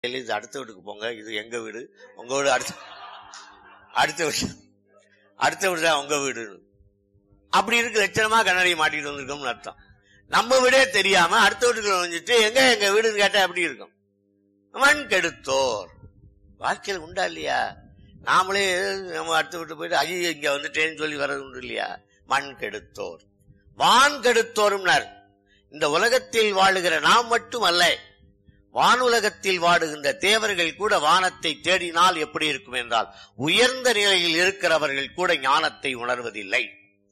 இது அடுத்த வீட்டுக்கு போங்க இது எங்க வீடு உங்க வீடு அடுத்த அடுத்த வீடு அடுத்த வீடு தான் உங்க வீடு அப்படி இருக்கு லட்சணமா கண்ணாடி மாட்டிட்டு வந்திருக்கோம்னு அர்த்தம் நம்ம வீடே தெரியாம அடுத்த வீட்டுக்குள்ள வந்துட்டு எங்க எங்க வீடுன்னு கேட்டா எப்படி இருக்கும் மண் கெடுத்தோர் வாழ்க்கையில் உண்டா இல்லையா நாமளே நம்ம அடுத்த வீட்டு போயிட்டு ஐயோ இங்க வந்துட்டேன்னு சொல்லி வர்றது உண்டு இல்லையா மண் கெடுத்தோர் வான் கெடுத்தோரும்னார் இந்த உலகத்தில் வாழுகிற நாம் மட்டும் அல்ல வானுலகத்தில் வாடுகின்ற தேவர்கள் கூட வானத்தை தேடினால் எப்படி இருக்கும் என்றால் உயர்ந்த நிலையில் இருக்கிறவர்கள் கூட ஞானத்தை உணர்வதில்லை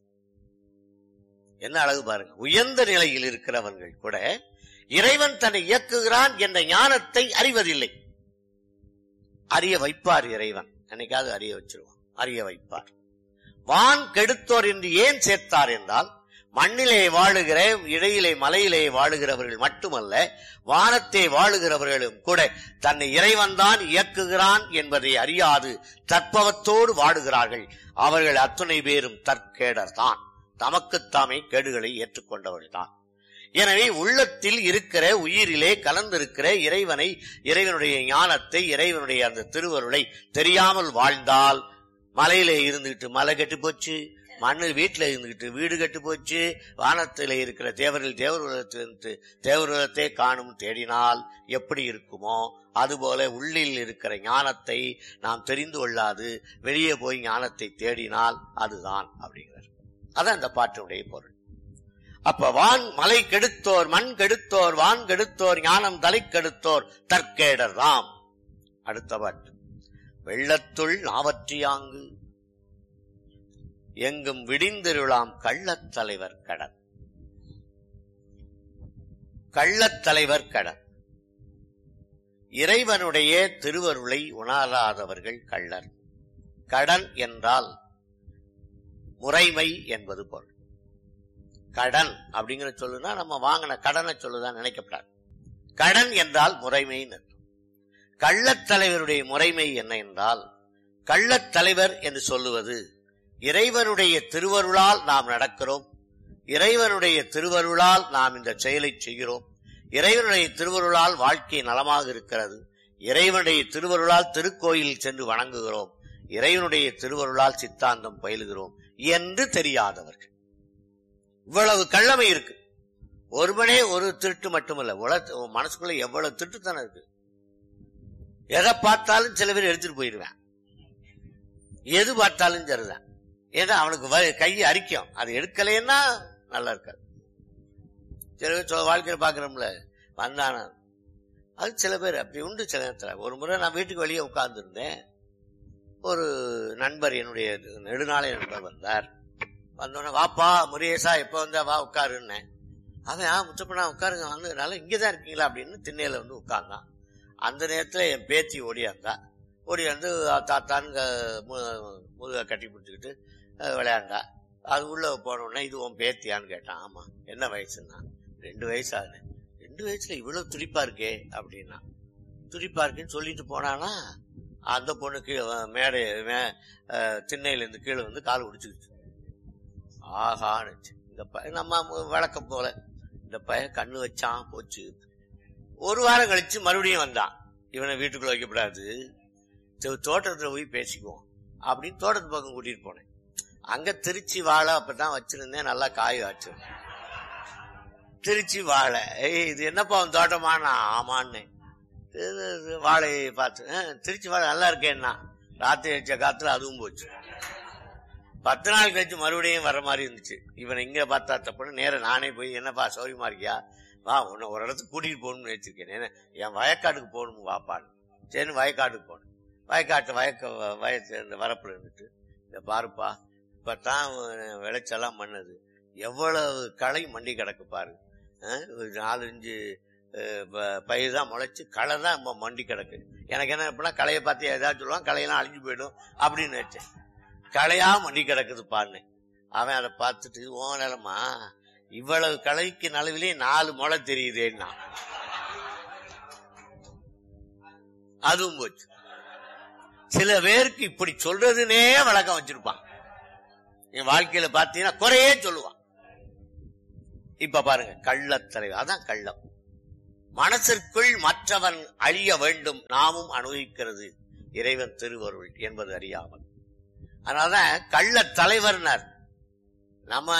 என்ன அழகு பாருங்க உயர்ந்த நிலையில் இருக்கிறவர்கள் கூட இறைவன் தன்னை இயக்குகிறான் என்ற ஞானத்தை அறிவதில்லை அறிய வைப்பார் இறைவன் என்னைக்காவது அறிய வச்சிருவான் அறிய வைப்பார் வான் கெடுத்தோர் என்று ஏன் சேர்த்தார் என்றால் மண்ணிலே வாழுகிற இடையிலே மலையிலே வாழுகிறவர்கள் மட்டுமல்ல வானத்தை வாழுகிறவர்களும் கூட தன்னை இறைவன் தான் இயக்குகிறான் என்பதை அறியாது தற்பவத்தோடு வாடுகிறார்கள் அவர்கள் அத்துணை பேரும் தற்கேடர் தான் தமக்குத்தாமே கேடுகளை ஏற்றுக்கொண்டவர்கள் தான் எனவே உள்ளத்தில் இருக்கிற உயிரிலே கலந்திருக்கிற இறைவனை இறைவனுடைய ஞானத்தை இறைவனுடைய அந்த திருவருளை தெரியாமல் வாழ்ந்தால் மலையில இருந்துகிட்டு மலை கெட்டு போச்சு மண்ணு வீட்டுல இருந்துகிட்டு வீடு கெட்டு போச்சு வானத்தில இருக்கிற தேவர்கள் தேவருலகத்திலிருந்து தேவருலகத்தை காணும் தேடினால் எப்படி இருக்குமோ அதுபோல உள்ளில் இருக்கிற ஞானத்தை நாம் தெரிந்து கொள்ளாது வெளியே போய் ஞானத்தை தேடினால் அதுதான் அப்படிங்கிறார் அதான் இந்த பாட்டினுடைய பொருள் அப்ப வான் மலை கெடுத்தோர் மண் கெடுத்தோர் வான் கெடுத்தோர் ஞானம் தலை கெடுத்தோர் தற்கேடர் தாம் அடுத்த பாட்டு வெள்ளத்துள் நாவற்றியாங்கு எங்கும் விடிந்திருளாம் கள்ளத் தலைவர் கடன் கள்ளத் தலைவர் கடன் இறைவனுடைய திருவருளை உணராதவர்கள் கள்ளர் கடன் என்றால் முறைமை என்பது பொருள் கடன் அப்படிங்கிற சொல்லுனா நம்ம வாங்கின கடனை சொல்லுதான் நினைக்கப்படாது கடன் என்றால் முறைமைன்னு கள்ளத் தலைவருடைய முறைமை என்ன என்றால் கள்ளத் தலைவர் என்று சொல்லுவது இறைவனுடைய திருவருளால் நாம் நடக்கிறோம் இறைவனுடைய திருவருளால் நாம் இந்த செயலை செய்கிறோம் இறைவனுடைய திருவருளால் வாழ்க்கை நலமாக இருக்கிறது இறைவனுடைய திருவருளால் திருக்கோயில் சென்று வணங்குகிறோம் இறைவனுடைய திருவருளால் சித்தாந்தம் பயிலுகிறோம் என்று தெரியாதவர்கள் இவ்வளவு கள்ளமை இருக்கு ஒருவனே ஒரு திருட்டு மட்டுமல்ல உலக மனசுக்குள்ள எவ்வளவு திருட்டுத்தனம் இருக்கு எதை பார்த்தாலும் சில பேர் எடுத்துட்டு போயிடுவேன் எது பார்த்தாலும் சரிதான் ஏன்னா அவனுக்கு வ- கை அரிக்கும் அது எடுக்கலைன்னா நல்லா இருக்காது சில பேர் சொ- வாழ்க்கையில பாக்குறோம்ல வந்தான அது சில பேர் அப்படி உண்டு சில நேரத்துல ஒரு முறை நான் வீட்டுக்கு வெளியே உட்கார்ந்துருந்தேன் ஒரு நண்பர் என்னுடைய நெடுநாளை நண்பர் வந்தார் வந்தோடனே வாப்பா முருகேசா எப்ப வந்தா வா உட்காருன்னேன் அவன் ஆ முத்தப்பண்ணா உட்காருங்க வந்ததுனால இங்கதான் இருக்கீங்களா அப்படின்னு திண்ணையில வந்து உட்கார்ந்தான் அந்த நேரத்துல என் பேத்தி ஓடியாந்தா ஓடியாந்து தாத்தான்னு க- மு- முதுக கட்டி பிடிச்சிக்கிட்டு அஹ், விளையாண்டா அது உள்ள போன உடனே இது உன் பேத்தியான்னு கேட்டான் ஆமா என்ன வயசுன்னா ரெண்டு வயசு ஆகுது ரெண்டு வயசுல இவ்வளவு துடிப்பா இருக்கே அப்படின்னா துடிப்பா இருக்குன்னு சொல்லிட்டு போனானா அந்த பொண்ணு கீழே வ- மேடை மே- அஹ், திண்ணையில இருந்து கீழே வந்து கால் குடிச்சுக்கிச்சு ஆகானுச்சு இந்த பையன் நம்ம வழக்கம் போல இந்த பையன் கண்ணு வச்சான் போச்சு ஒரு வாரம் கழிச்சு மறுபடியும் வந்தான் இவனை வீட்டுக்குள்ள வைக்கப்படாது தோ- தோட்டத்துல போய் பேசிக்குவோம் அப்படின்னு தோட்டத்து பக்கம் கூட்டிட்டு போனேன் அங்க திருச்சி வாழை அப்பதான் வச்சிருந்தேன் நல்லா காய் வச்சு திருச்சி வாழை ஏய் இது என்னப்பா உன் தோட்டமானா ஆமான்னு இது, இது வாழையை பார்த்து "ஆ, திருச்சி வாழை நல்லா இருக்கேன்னா ராத்திரி வச்ச காத்துல அதுவும் போச்சு பத்து நாள் கழிச்சு மறுபடியும் வர மாதிரி இருந்துச்சு இவனை இங்க பார்த்தா தப்புன்னு நேரா நானே போய் என்னப்பா சௌரியமா இருக்கியா வா உன்னை ஒரு இடத்துக்கு கூட்டிட்டு போகணும்னு வச்சிருக்கேன் என்ன, என் வயக்காட்டுக்கு போகணும் வாப்பான்னு சரி வயக்காட்டுக்கு போனேன் வயக்காட்டு வயக்க வயசு இந்த வரப்புல இருந்துட்டு இந்த பாருப்பா இப்பதான் விளைச்செல்லாம் பண்ணது எவ்வளவு களை மண்டி கிடக்கு பாரு அஹ், ஒரு நாலு அஞ்சு அஹ், ப- பயிர் தான் முளைச்சு களை தான் இப்ப மண்டி கிடக்கு எனக்கு என்ன இப்பனா களையை பார்த்து ஏதாவது சொல்லுவான் களையெல்லாம் அழிஞ்சு போயிடும் அப்படின்னு வச்சேன் களையா மண்டி கிடக்குது பாருன்னு அவன் அதை பார்த்துட்டு ஓ நிலமா இவ்வளவு களைக்கு நடுவிலே நாலு முளை தெரியுதேன்னா அதுவும் போச்சு சில பேருக்கு இப்படி சொல்றதுனே வழக்கம் வச்சிருப்பான் என் வாழ்க்கையில பாத்தீங்கன்னா குறையே சொல்லுவான் இப்ப பாருங்க கள்ளத்தலைவர் அதான் கள்ளம் மனசிற்குள் மற்றவன் அழிய வேண்டும் நாமும் அனுபவிக்கிறது இறைவன் திருவருள் என்பது அறியாமல் அதனாலதான் கள்ள தலைவர்னர் நம்ம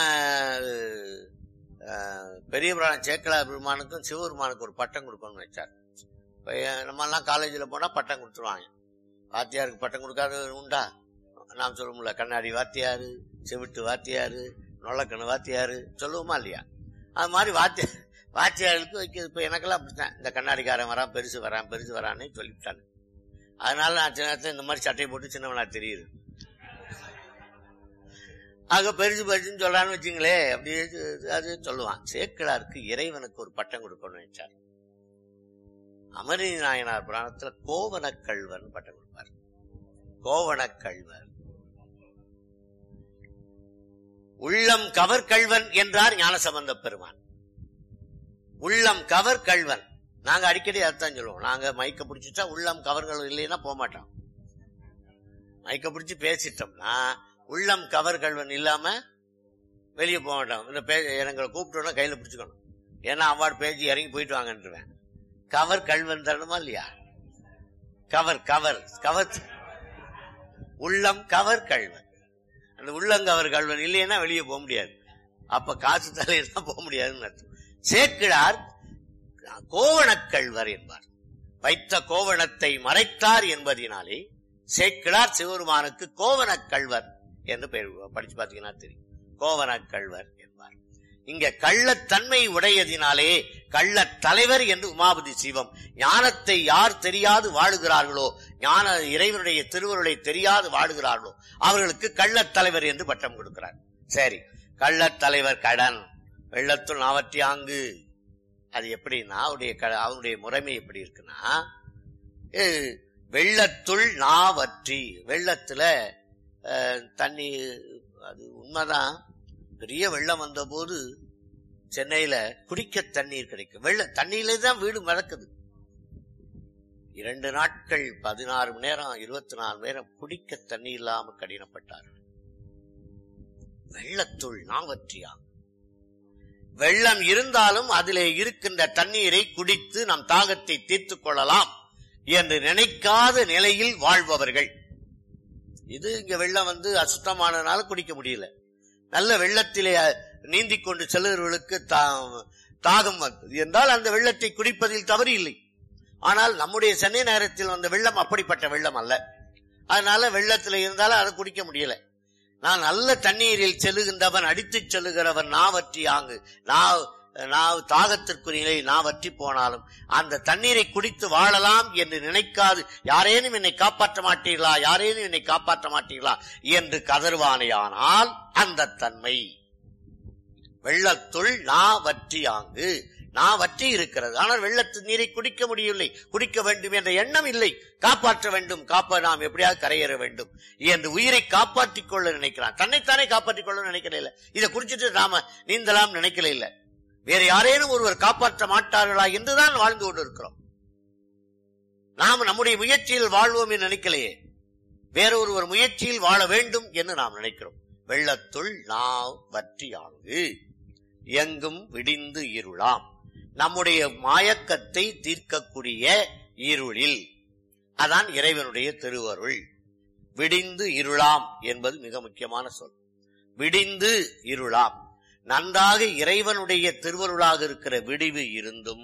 அஹ், பெரிய புராணம் சேக்கலா பெருமானுக்கும் சிவபெருமானுக்கு ஒரு பட்டம் கொடுக்கணும்னு வச்சார் இப்ப, அஹ், நம்ம எல்லாம் காலேஜில் போனா பட்டம் கொடுத்துருவாங்க வாத்தியாருக்கு பட்டம் கொடுக்காத உண்டா நாம் சொல்லுவோம்ல கண்ணாடி வாத்தியாரு செவிட்டு வாத்தியாரு நொல்லக்கண்ணு வாத்தியாரு சொல்லுவோமா இல்லையா அது மாதிரி வாத்திய வாத்தியாருக்கு வைக்கிறது இப்ப எனக்கெல்லாம் அப்படித்தான் இந்த கண்ணாடிக்காரன் வரான் பெருசு வரான் பெருசு வரான்னு சொல்லிவிட்டாங்க அதனால நான் சின்ன நேரத்துல இந்த மாதிரி சட்டையை போட்டு சின்னவனா தெரியுது ஆக பெருசு பெருசுன்னு சொல்றான்னு வச்சுங்களே அப்படியே இது- அது சொல்லுவான் சேக்கிழாருக்கு இறைவனுக்கு ஒரு பட்டம் கொடுக்கணும்னு வச்சார் அமரி நாயனார் புராணத்துல கோவணக் கள்வன் பட்டம் கொடுப்பார் கோவணக் கள்வன் உள்ளம் கவர் கள்வன் என்றார் ஞானசம்பந்த பெருமான் உள்ளம் கவர் கள்வன் நாங்க அடிக்கடி அதான் சொல்லுவோம் நாங்க மைக்க பிடிச்சிட்டா உள்ளம் கவர்கள் இல்லைன்னா போக மாட்டோம் மைக்க பிடிச்சு பேசிட்டோம்னா உள்ளம் கவர் கள்வன் இல்லாம வெளியே போக மாட்டோம் இந்த பே எங்களை கூப்பிட்டோன்னா கையில பிடிச்சுக்கணும் ஏன்னா அவார்டு பேஜ் இறங்கி போயிட்டு வாங்கன்றுவேன் கவர் கள்வன் தரணுமா இல்லையா கவர் கவர் கவர் உள்ளம் கவர் கள்வன் அந்த உள்ளங்கவர் கள்வன் இல்லைன்னா வெளியே போக முடியாது அப்ப காசு தலையில போக முடியாதுன்னு அர்த்தம் சேக்கிழார் கோவணக் கள்வர் என்பார் வைத்த கோவணத்தை மறைத்தார் என்பதினாலே சேக்கிழார் சிவருமானுக்கு கோவணக் கள்வர் என்று பெயர் படிச்சு பாத்தீங்கன்னா தெரியும் கோவணக் கள்வர் என்பார் இங்க கள்ளத்தன்மை உடையதினாலே கள்ளத் தலைவர் என்று உமாபதி சிவம் ஞானத்தை யார் தெரியாது வாழுகிறார்களோ ஞான இறைவனுடைய திருவருளை தெரியாது வாழுகிறார்களோ அவர்களுக்கு கள்ளத் தலைவர் என்று பட்டம் கொடுக்கிறார் சரி கள்ளத் தலைவர் கடன் வெள்ளத்துள் நாவற்றியாங்கு அது எப்படின்னா அவருடைய க- அவருடைய முறைமை எப்படி இருக்குன்னா அஹ், வெள்ளத்துள் நாவற்றி வெள்ளத்துல அஹ், தண்ணி அது உண்மைதான் பெரிய வெள்ளம் வந்த போது சென்னையில குடிக்க தண்ணீர் கிடைக்கும் வெள்ள தண்ணியிலே தான் வீடு மிதக்குது இரண்டு நாட்கள் பதினாறு மணி நேரம் இருபத்தி நாலு மணி நேரம் குடிக்க தண்ணி இல்லாம கடினப்பட்டார்கள் வெள்ளத்துள் நாவற்றியா வெள்ளம் இருந்தாலும் அதிலே இருக்கின்ற தண்ணீரை குடித்து நம் தாகத்தை தீர்த்துக் கொள்ளலாம் என்று நினைக்காத நிலையில் வாழ்பவர்கள் இது இங்க வெள்ளம் வந்து அசுத்தமானதுனால குடிக்க முடியல நல்ல வெள்ளத்திலே நீந்திக் கொண்டு செல்லுகிறவர்களுக்கு தா- தாகம் வந்தது என்றால் அந்த வெள்ளத்தை குடிப்பதில் தவறு இல்லை ஆனால் நம்முடைய சென்னை நகரத்தில் வந்த வெள்ளம் அப்படிப்பட்ட வெள்ளம் அல்ல அதனால வெள்ளத்தில் இருந்தாலும் அதை குடிக்க முடியல நான் நல்ல தண்ணீரில் செல்லுகின்றவன் அடித்துச் செல்லுகிறவன் நாவற்றி ஆங்கு நான் நான் தாகத்திற்குரிய நான் வற்றி போனாலும் அந்த தண்ணீரை குடித்து வாழலாம் என்று நினைக்காது யாரேனும் என்னை காப்பாற்ற மாட்டீர்களா யாரேனும் என்னை காப்பாற்ற மாட்டீர்களா என்று கதறுவானேயானால் அந்த தன்மை வெள்ளத்துள் நா வற்றி ஆங்கு நான் வற்றி இருக்கிறது ஆனால் வெள்ளத்து நீரை குடிக்க முடியவில்லை குடிக்க வேண்டும் என்ற எண்ணம் இல்லை காப்பாற்ற வேண்டும் காப்ப நாம் எப்படியாவது கரையேற வேண்டும் என்று உயிரை காப்பாற்றிக் கொள்ள நினைக்கிறான் தன்னைத்தானே காப்பாற்றிக் கொள்ள நினைக்கல இல்ல இதை குடிச்சிட்டு நாம நீந்தலாம் நினைக்கல இல்ல வேற யாரேனும் ஒருவர் காப்பாற்ற மாட்டார்களா என்றுதான் வாழ்ந்து கொண்டிருக்கிறோம் நாம் நம்முடைய முயற்சியில் வாழ்வோம் என்று நினைக்கலையே வேற ஒருவர் முயற்சியில் வாழ வேண்டும் என்று நாம் நினைக்கிறோம் வெள்ளத்துள் நாம் வற்றியாங்கு எங்கும் விடிந்து இருளாம் நம்முடைய மாயக்கத்தை தீர்க்கக்கூடிய இருளில் அதான் இறைவனுடைய திருவருள் விடிந்து இருளாம் என்பது மிக முக்கியமான சொல் விடிந்து இருளாம் நன்றாக இறைவனுடைய திருவருளாக இருக்கிற விடிவு இருந்தும்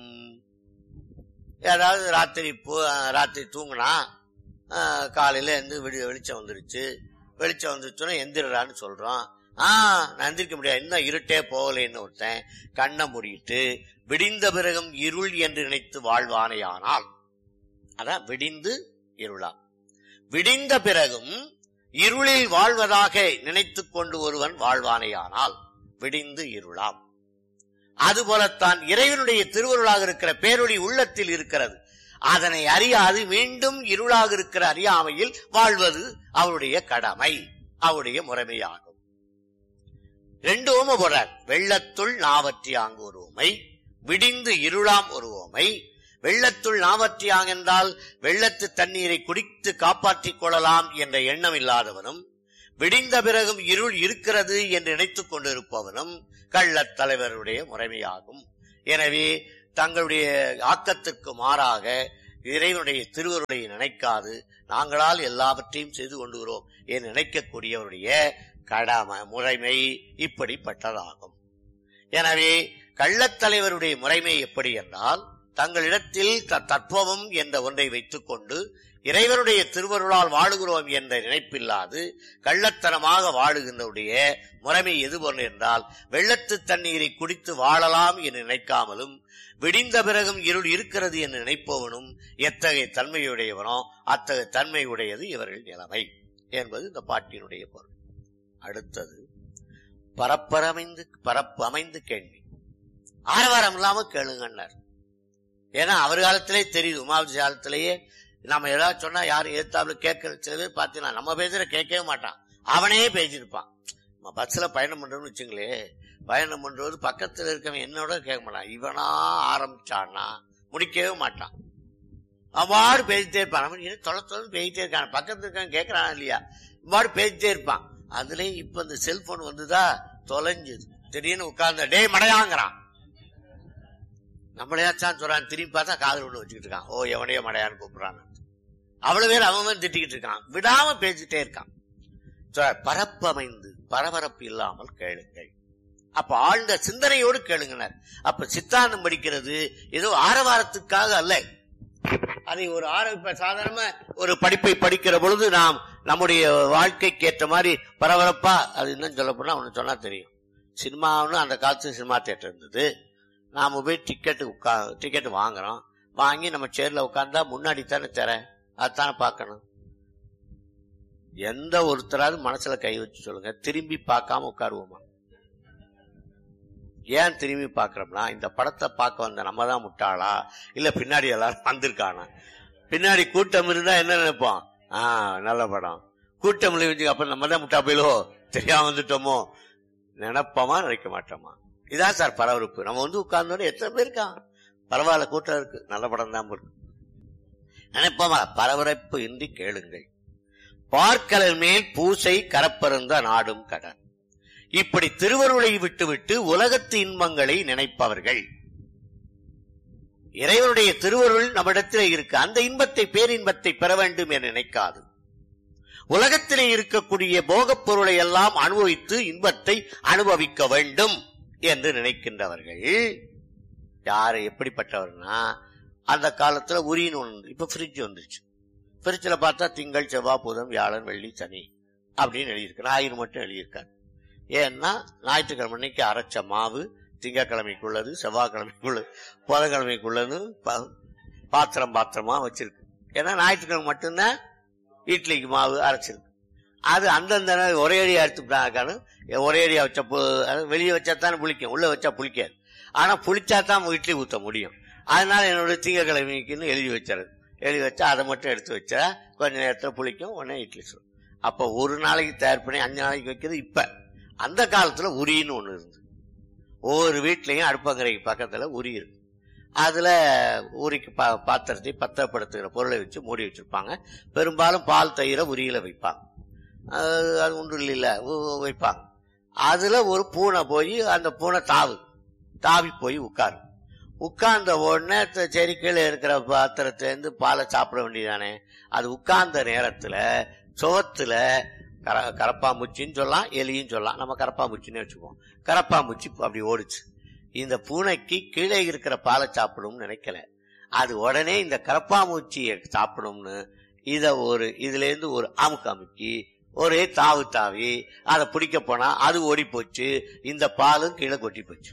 ஏதாவது ராத்திரி போ- ராத்திரி தூங்கினா ஆஹ், காலையில இருந்து விடி வெளிச்சம் வந்துருச்சு வெளிச்சம் வந்துருச்சுன்னா எந்திரடான்னு சொல்றோம் ஆ நான் எந்திரிக்க முடியாது இன்னும் இருட்டே போகலைன்னு ஒருத்தன் கண்ணை மூடிட்டு விடிந்த பிறகும் இருள் என்று நினைத்து வாழ்வானேயானால் அதான் விடிந்து இருளாம் விடிந்த பிறகும் இருளில் வாழ்வதாக நினைத்துக் கொண்டு ஒருவன் வாழ்வானேயானால் விடிந்து இருளாம் அதுபோலத்தான் இறைவனுடைய திருவருளாக இருக்கிற பேரொளி உள்ளத்தில் இருக்கிறது அதனை அறியாது மீண்டும் இருளாக இருக்கிற அறியாமையில் வாழ்வது அவருடைய கடமை அவருடைய முறைமையாகும் ரெண்டு ஓம போறார் வெள்ளத்துள் நாவற்றியாங்கு ஒரு ஓமை விடிந்து இருளாம் ஒரு ஓமை வெள்ளத்துள் நாவற்றியாங் என்றால் வெள்ளத்து தண்ணீரை குடித்து காப்பாற்றிக் கொள்ளலாம் என்ற எண்ணம் இல்லாதவனும் விடிந்த பிறகும் இருள் இருக்கிறது என்று நினைத்துக் கொண்டிருப்பவனும் கள்ளத் தலைவருடைய முறைமையாகும் எனவே தங்களுடைய ஆக்கத்திற்கு மாறாக இறைவனுடைய திருவருளை நினைக்காது நாங்களால் எல்லாவற்றையும் செய்து கொண்டுகிறோம் என்று நினைக்கக்கூடியவருடைய கடமை முறைமை இப்படிப்பட்டதாகும் எனவே கள்ளத்தலைவருடைய முறைமை எப்படி என்றால் தங்களிடத்தில் த- தத்துவம் என்ற ஒன்றை வைத்துக் கொண்டு இறைவனுடைய திருவருளால் வாழுகிறோம் என்ற நினைப்பில்லாது கள்ளத்தனமாக வாழுகின்றவுடைய முறைமை எது போன்று என்றால் வெள்ளத்து தண்ணீரை குடித்து வாழலாம் என்று நினைக்காமலும் விடிந்த பிறகும் இருள் இருக்கிறது என்று நினைப்பவனும் எத்தகைய தன்மையுடையவனோ அத்தகைய தன்மை உடையது இவர்கள் நிலைமை என்பது இந்த பாட்டினுடைய பொருள் அடுத்தது பரப்பரமைந்து பரப்பு அமைந்து கேள்வி ஆரவாரம் இல்லாம கேளுங்கன்னார் ஏன்னா அவர் காலத்திலே தெரியுது உமாவதி காலத்திலேயே நம்ம ஏதாவது சொன்னா யாரும் ஏத்தாப்புல கேட்கற சில பேர் பார்த்தீங்கன்னா நம்ம பேசுற கேட்கவே மாட்டான் அவனே பேசியிருப்பான் நம்ம பஸ்ல பயணம் பண்றோம்னு வச்சுங்களே பயணம் பண்றது பக்கத்துல இருக்கவன் என்னோட கேட்க மாட்டான் இவனா ஆரம்பிச்சான்னா முடிக்கவே மாட்டான் அவ்வாறு பேசிட்டே இருப்பான் அவன் என்ன தொலை தொலை பேசிட்டே இருக்கான் பக்கத்துல இருக்கான் கேட்கறான் இல்லையா இவ்வாறு பேசிட்டே இருப்பான் அதுல இப்ப இந்த செல்போன் வந்துதா தொலைஞ்சுது திடீர்னு உட்கார்ந்த டேய் மடையாங்கிறான் நம்மளையாச்சான் சொல்றான் திரும்பி பார்த்தா காதல் ஒண்ணு வச்சுக்கிட்டு இருக்கான் ஓ எவனையோ மடையான்னு கூப்பிடுறான் அவ்வளவு பேர் அவன் அவன் திட்டிக்கிட்டு இருக்கான் விடாம பேசிட்டே இருக்கான் சொல்றார், பரப்பமைந்து பரபரப்பு இல்லாமல் கேளுங்கள் அப்ப ஆழ்ந்த சிந்தனையோடு கேளுங்கனர் அப்ப சித்தாந்தம் படிக்கிறது ஏதோ ஆரவாரத்துக்காக அல்ல அதை ஒரு ஆர இப்ப சாதாரணமா ஒரு படிப்பை படிக்கிற பொழுது நாம் நம்முடைய வாழ்க்கைக்கு ஏற்ற மாதிரி பரபரப்பா அது இன்னும் சொல்ல போனா ஒண்ணு சொன்னா தெரியும் சினிமாவுன்னு அந்த காலத்து சினிமா தியேட்டர் இருந்தது நாம போய் டிக்கெட் உட்கா டிக்கெட் வாங்குறோம் வாங்கி நம்ம சேர்ல உட்கார்ந்தா முன்னாடி தானே தர அதானே பார்க்கணும் எந்த ஒருத்தராவது மனசுல கை வச்சு சொல்லுங்க திரும்பி பார்க்காம உட்காருவோமா ஏன் திரும்பி பார்க்கறோம்னா இந்த படத்தை பார்க்க வந்த நம்ம தான் முட்டாளா இல்ல பின்னாடி எல்லாரும் வந்திருக்கானா பின்னாடி கூட்டம் இருந்தா என்ன நினைப்போம் ஆ நல்ல படம் கூட்டம் இல்லை அப்ப நம்ம தான் முட்டா போயிலோ தெரியாம வந்துட்டோமோ நினைப்போமா நினைக்க மாட்டோமா இதான் சார் பரபரப்பு நம்ம வந்து உட்கார்ந்தோட எத்தனை பேர் இருக்கான் பரவாயில்ல கூட்டம் இருக்கு நல்ல படம் தான் இருக்கு நினைப்போமா பரபரப்பு இன்றி கேளுங்கள் பார்க்கலர் மேல் பூசை கரப்பருந்த நாடும் கடன் இப்படி திருவருளை விட்டுவிட்டு உலகத்து இன்பங்களை நினைப்பவர்கள் இறைவனுடைய திருவருள் நம்மிடத்திலே இருக்கு அந்த இன்பத்தை பேரின்பத்தை பெற வேண்டும் என நினைக்காது உலகத்திலே இருக்கக்கூடிய போகப் பொருளை எல்லாம் அனுபவித்து இன்பத்தை அனுபவிக்க வேண்டும் என்று நினைக்கின்றவர்கள் யாரு எப்படிப்பட்டவர்னா அந்த காலத்துல உரின்னு ஒன்று இப்ப ஃப்ரிட்ஜ் வந்துருச்சு ஃப்ரிட்ஜில் பார்த்தா திங்கள் செவ்வாய் புதன் வியாழன் வெள்ளி சனி அப்படின்னு எழுதியிருக்கு ஞாயிறு மட்டும் எழுதியிருக்காரு ஏன்னா ஞாயிற்றுக்கிழமை அன்னைக்கு அரைச்ச மாவு திங்கக்கிழமைக்குள்ளது செவ்வாய்க்கிழமைக்குள்ளது புதன்கிழமைக்குள்ளது பா- பாத்திரம் பாத்திரமா வச்சிருக்கு ஏன்னா ஞாயிற்றுக்கிழமை மட்டும்தான் இட்லிக்கு மாவு அரைச்சிருக்கு அது அந்தந்த நாள் ஒரே அடியா எடுத்துட்டாக்கானு ஒரே அடியா வச்சா பு- அது வெளியே வச்சா தானே புளிக்கும் உள்ள வச்சா புளிக்காது ஆனா புளிச்சா தான் இட்லி ஊத்த முடியும் அதனால என்னோட திங்கக்கிழமைக்குன்னு எழுதி வச்சாரு எழுதி வச்சா அதை மட்டும் எடுத்து வச்சா கொஞ்ச நேரத்துல புளிக்கும் உடனே இட்லி சுடும் அப்ப ஒரு நாளைக்கு தயார் பண்ணி அஞ்சு நாளைக்கு வைக்கிறது இப்ப அந்த காலத்துல உரின்னு ஒண்ணு இருந்து ஒவ்வொரு வீட்லயும் அடுப்பங்கரைக்கு பக்கத்துல உரி இருக்கு அதுல உரிக்கு பா- பாத்திரத்தை பத்திரப்படுத்துகிற பொருளை வச்சு மூடி வச்சிருப்பாங்க பெரும்பாலும் பால் தயிரை உரியில வைப்பாங்க அது அது உண்டு இல்ல வைப்பாங்க அதுல ஒரு பூனை போய் அந்த பூனை தாவு தாவி போய் உட்காரும் உட்கார்ந்த உடனே த- சரி கீழே இருக்கிற பாத்திரத்திலேருந்து பாலை சாப்பிட வேண்டியதானே அது உட்கார்ந்த நேரத்துல சுவத்துல கர கரப்பாம்பூச்சின்னு சொல்லலாம் எலியும் சொல்லலாம் நம்ம கரப்பாம்பூச்சின்னு வச்சுக்குவோம் கரப்பாம்பூச்சி அப்படி ஓடுச்சு இந்த பூனைக்கு கீழே இருக்கிற பாலை சாப்பிடணும்னு நினைக்கல அது உடனே இந்த கரப்பாம்பூச்சியை சாப்பிடணும்னு இத ஒரு இதுல இருந்து ஒரு அமுக்கு அமுக்கி ஒரே தாவு தாவி அதை பிடிக்க போனா அது ஓடி போச்சு இந்த பாலும் கீழே கொட்டி போச்சு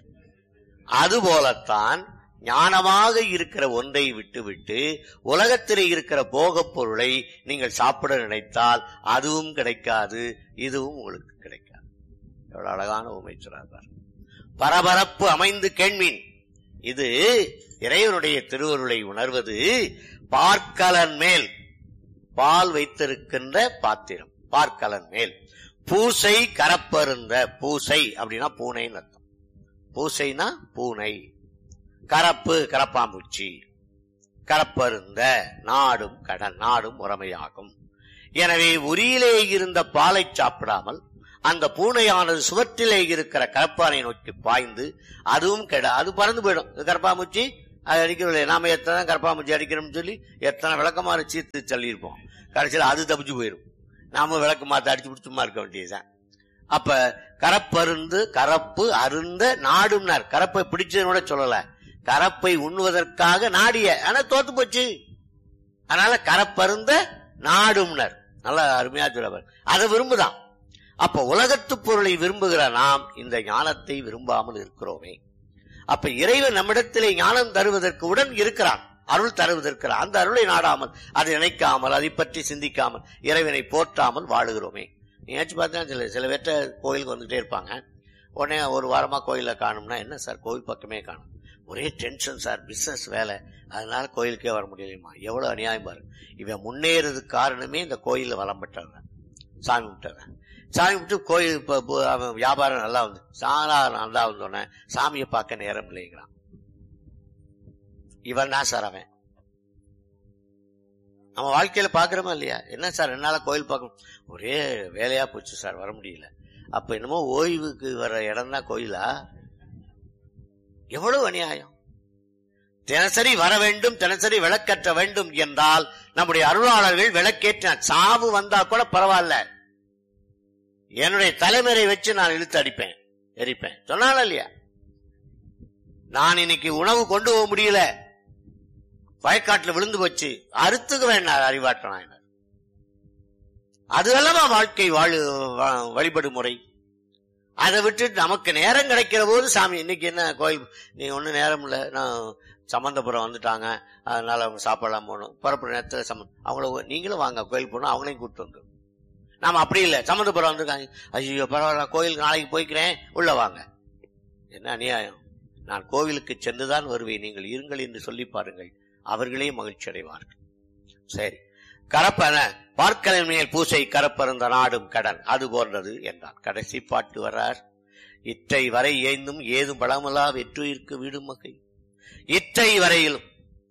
அதுபோலத்தான் ஞானமாக இருக்கிற ஒன்றை விட்டுவிட்டு உலகத்திலே இருக்கிற போகப் பொருளை நீங்கள் சாப்பிட நினைத்தால் அதுவும் கிடைக்காது இதுவும் உங்களுக்கு கிடைக்காது எவ்வளவு அழகான உண்மை சொல்றார் பரபரப்பு அமைந்து கேள்மீன் இது இறைவனுடைய திருவருளை உணர்வது பார்க்கலன் மேல் பால் வைத்திருக்கின்ற பாத்திரம் பார்க்கலன் மேல் பூசை கரப்பருந்த பூசை அப்படின்னா பூனைன்னு அர்த்தம் பூசைனா பூனை கரப்பு கரப்பாம்பூச்சி கரப்பருந்த நாடும் கடன் நாடும் முறைமையாகும் எனவே உரியிலே இருந்த பாலை சாப்பிடாமல் அந்த பூனையானது சுவற்றிலே இருக்கிற கரப்பானை நோக்கி பாய்ந்து அதுவும் கெட அது பறந்து போயிடும் இது கரப்பாம்பூச்சி அது அடிக்கிறோம் நாம எத்தனை கரப்பாம்பூச்சி அடிக்கிறோம்னு சொல்லி எத்தனை விளக்கமாறு சீர்த்து தள்ளியிருப்போம் கடைசியில் அது தப்பிச்சு போயிடும் நாம விளக்கு மாத்த அடிச்சு பிடிச்சுமா இருக்க வேண்டியதுதான் அப்ப கரப்பருந்து கரப்பு அருந்த நாடும்னார் கரப்பை பிடிச்சதுன்னு கூட சொல்லல கரப்பை உண்ணுவதற்காக நாடிய ஆனா தோத்து போச்சு அதனால கரப்பருந்த நாடும்னர் நல்லா அருமையா சொல்லுவார் அதை விரும்புதான் அப்ப உலகத்து பொருளை விரும்புகிற நாம் இந்த ஞானத்தை விரும்பாமல் இருக்கிறோமே அப்ப இறைவன் நம்மிடத்திலே ஞானம் தருவதற்கு உடன் இருக்கிறான் அருள் தருவதற்கிறான் அந்த அருளை நாடாமல் அதை நினைக்காமல் அதை பற்றி சிந்திக்காமல் இறைவனை போற்றாமல் வாழுகிறோமே நீயாச்சும் பார்த்தா சில சில பேர்ட்ட கோயிலுக்கு வந்துகிட்டே இருப்பாங்க உடனே ஒரு வாரமா கோயில காணும்னா என்ன சார் கோயில் பக்கமே காணும் ஒரே டென்ஷன் சார் பிசினஸ் வேலை அதனால கோயிலுக்கே வர முடியலையுமா எவ்வளவு அநியாயம் பாரு இவன் முன்னேறதுக்கு காரணமே இந்த கோயில்ல வளம் பெற்றவன் சாமி விட்டவன் சாமி விட்டு கோயில் இப்ப பு- அவன் வியாபாரம் நல்லா வந்து சாரா நல்லா வந்தோடனே சாமியை பார்க்க நேரம் இல்லைங்கிறான் இவன் தான் சார் அவன் நம்ம வாழ்க்கையில பாக்குறோமா இல்லையா என்ன சார் என்னால கோயில் பார்க்கணும் ஒரே வேலையா போச்சு சார் வர முடியல அப்ப என்னமோ ஓய்வுக்கு வர இடம் தான் கோயிலா எவ்வளவு அநியாயம் தினசரி வர வேண்டும் தினசரி விளக்கற்ற வேண்டும் என்றால் நம்முடைய அருளாளர்கள் விளக்கேற்ற சாவு வந்தா கூட பரவாயில்ல என்னுடைய தலைமுறை வச்சு நான் இழுத்து அடிப்பேன் எரிப்பேன் சொன்னாலும் இல்லையா நான் இன்னைக்கு உணவு கொண்டு போக முடியல வயக்காட்டுல விழுந்து போச்சு அறுத்துக்குவேன் நான் அறிவாற்றனாயினர் அது அல்லவா வாழ்க்கை வாழு வா- வழிபடு முறை அதை விட்டுட்டு நமக்கு நேரம் கிடைக்கிற போது சாமி இன்னைக்கு என்ன கோயில் நீ ஒன்னும் நேரம் இல்ல நான் சம்பந்தபுரம் வந்துட்டாங்க அதனால அவங்க சாப்பிடலாம் போகணும் புறப்படுற நேரத்தில் சம்மந்த அவங்கள நீங்களும் வாங்க கோயில் போகணும் அவங்களையும் கூப்பிட்டு வந்து நாம அப்படி இல்லை சம்மந்தபுரம் வந்திருக்காங்க ஐயோ பரவாயில்ல கோயிலுக்கு நாளைக்கு போய்க்கிறேன் உள்ள வாங்க என்ன அநியாயம் நான் கோவிலுக்கு சென்றுதான் வருவேன் நீங்கள் இருங்கள் என்று சொல்லி பாருங்கள் அவர்களே மகிழ்ச்சி அடைவார்கள் சரி கரப்பன பார்க்கலின் மேல் பூசை கரப்பருந்த நாடும் கடன் அது போன்றது என்றான் கடைசி பாட்டு வர்றார் இற்றை வரை ஏந்தும் ஏதும் பழமலா வெற்றுயிர்க்கு வீடும் மகை இற்றை வரையிலும்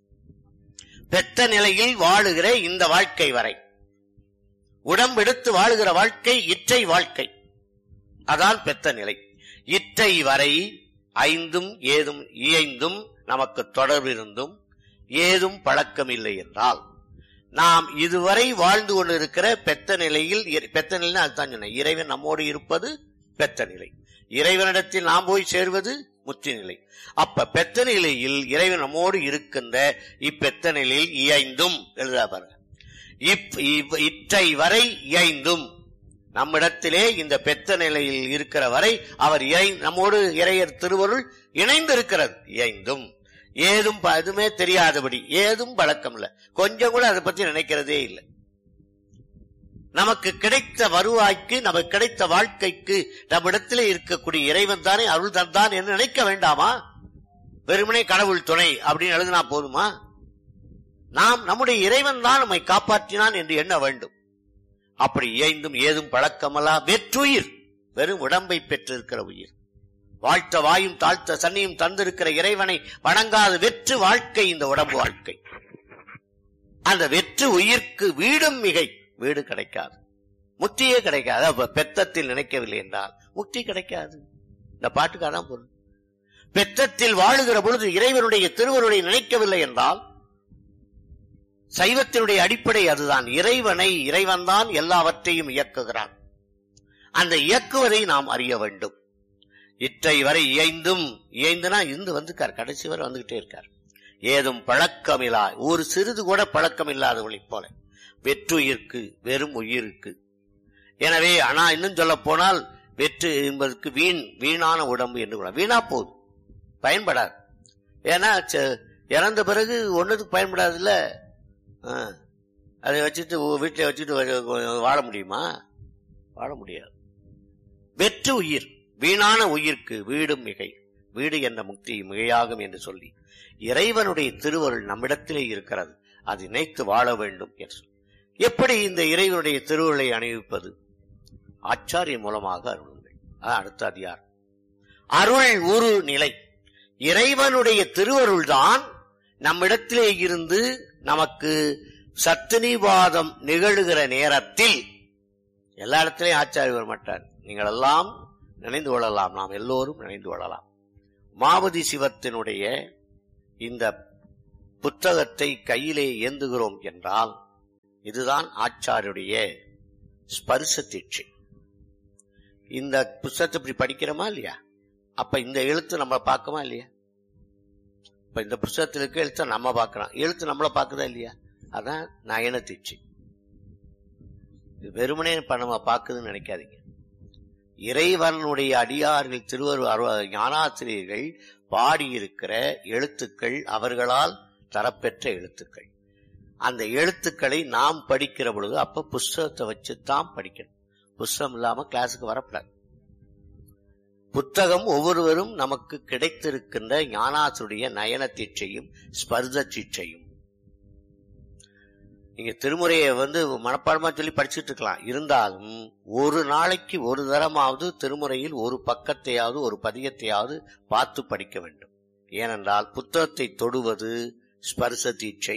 பெத்த நிலையில் வாழுகிற இந்த வாழ்க்கை வரை உடம்பெடுத்து வாழுகிற வாழ்க்கை இற்றை வாழ்க்கை அதான் பெத்த நிலை இற்றை வரை ஐந்தும் ஏதும் இயைந்தும் நமக்கு தொடர்பிருந்தும் ஏதும் பழக்கமில்லை என்றால் நாம் இதுவரை வாழ்ந்து கொண்டிருக்கிற பெத்த நிலையில் இ- பெத்த நிலைன்னு அதுதான் சொன்னேன் இறைவன் நம்மோடு இருப்பது பெத்த நிலை இறைவனிடத்தில் நாம் போய் சேர்வது முத்தி நிலை அப்ப பெத்த நிலையில் இறைவன் நம்மோடு இருக்கின்ற இப்பெத்த நிலையில் இயைந்தும் எழுதா பாருங்க இப் இவ்- இற்றை வரை இயைந்தும் நம்மிடத்திலே இந்த பெத்த நிலையில் இருக்கிற வரை அவர் இறை நம்மோடு இறையர் திருவருள் இணைந்திருக்கிறது இயைந்தும் ஏதும் ப- எதுவுமே தெரியாதபடி ஏதும் பழக்கம் இல்ல கொஞ்சம் கூட அதை பத்தி நினைக்கிறதே இல்லை நமக்கு கிடைத்த வருவாய்க்கு நமக்கு கிடைத்த வாழ்க்கைக்கு நம்மிடத்திலே இருக்கக்கூடிய இறைவன் தானே அருள் தந்தான் என்று நினைக்க வேண்டாமா வெறுமனே கடவுள் துணை அப்படின்னு எழுதினா போதுமா நாம் நம்முடைய இறைவன் தான் நம்மை காப்பாற்றினான் என்று எண்ண வேண்டும் அப்படி இயைந்தும் ஏதும் பழக்கமல்லா வெற்றுயிர் வெறும் உடம்பை பெற்றிருக்கிற உயிர் வாழ்த்த வாயும் தாழ்த்த சன்னியும் தந்திருக்கிற இறைவனை வணங்காத வெற்று வாழ்க்கை இந்த உடம்பு வாழ்க்கை அந்த வெற்று உயிர்க்கு வீடும் மிகை வீடு கிடைக்காது முக்தியே கிடைக்காது அப்ப பெத்தத்தில் நினைக்கவில்லை என்றால் முக்தி கிடைக்காது இந்த பாட்டுக்கு அதான் பொருள் பெத்தத்தில் வாழுகிற பொழுது இறைவனுடைய திருவருளை நினைக்கவில்லை என்றால் சைவத்தினுடைய அடிப்படை அதுதான் இறைவனை இறைவன்தான் எல்லாவற்றையும் இயக்குகிறான் அந்த இயக்குவதை நாம் அறிய வேண்டும் இற்றை வரை இயைந்தும் இயைந்துனா இருந்து வந்துக்கார் கடைசி வரை வந்துகிட்டே இருக்கார் ஏதும் பழக்கமில்லா ஒரு சிறிது கூட பழக்கம் இல்லாதவளைப் போல வெற்றுயிர்க்கு வெறும் உயிருக்கு எனவே ஆனா இன்னும் சொல்ல போனால் வெற்று என்பதற்கு வீண் வீணான உடம்பு என்று கூட வீணா போகுது பயன்படாது ஏன்னா ச- இறந்த பிறகு ஒண்ணுக்கு பயன்படாதுல்ல ஆ. அதை வச்சுட்டு வீட்டில் வச்சுட்டு வ- வாழ முடியுமா வாழ முடியாது வெற்று உயிர் வீணான உயிர்க்கு வீடும் மிகை வீடு என்ற முக்தி மிகையாகும் என்று சொல்லி இறைவனுடைய திருவருள் நம்மிடத்திலே இருக்கிறது அதை நினைத்து வாழ வேண்டும் என்று சொல்லி. எப்படி இந்த இறைவனுடைய திருவருளை அணிவிப்பது ஆச்சாரிய மூலமாக அருளுங்கள் அதான் அடுத்த அதிகாரம் அருள் உரு நிலை இறைவனுடைய திருவருள் தான் நம்மிடத்திலே இருந்து நமக்கு சத்துனிவாதம் நிகழுகிற நேரத்தில் எல்லா இடத்திலையும் ஆச்சாரி வர மாட்டார் நீங்கள் எல்லாம் நினைந்து கொள்ளலாம் நாம் எல்லோரும் நினைந்து கொள்ளலாம் மாவதி சிவத்தினுடைய இந்த புத்தகத்தை கையிலே ஏந்துகிறோம் என்றால் இதுதான் ஆச்சாருடைய ஸ்பர்ச தீட்சை இந்த புஸ்தகத்தை இப்படி படிக்கிறோமா இல்லையா அப்ப இந்த எழுத்து நம்ம பார்க்கமா இல்லையா இப்ப இந்த புஸ்தகத்தில் இருக்க எழுத்தை நம்ம பார்க்கிறோம் எழுத்து நம்மள பார்க்குதா இல்லையா அதான் நயன தீட்சை இது வெறுமனே இப்ப நம்ம பார்க்குதுன்னு நினைக்காதீங்க இறைவனுடைய அடியார்கள் திருவரு அருவ- ஞானாசிரியர்கள் பாடியிருக்கிற எழுத்துக்கள் அவர்களால் தரப்பெற்ற எழுத்துக்கள் அந்த எழுத்துக்களை நாம் படிக்கிற பொழுது அப்ப புஸ்தகத்தை வச்சுதான் படிக்கணும் புஸ்தகம் இல்லாம கிளாஸுக்கு வரக்கூடாது புத்தகம் ஒவ்வொருவரும் நமக்கு கிடைத்திருக்கின்ற ஞானாசுடைய நயன தீட்சையும் ஸ்பர்த தீட்சையும் நீங்க திருமுறையை வந்து மனப்பாடமா சொல்லி படிச்சுட்டு இருக்கலாம் இருந்தாலும் ஒரு நாளைக்கு ஒரு தரமாவது திருமுறையில் ஒரு பக்கத்தையாவது ஒரு பதியத்தையாவது பார்த்து படிக்க வேண்டும் ஏனென்றால் புத்தகத்தை தொடுவது ஸ்பர்ச தீட்சை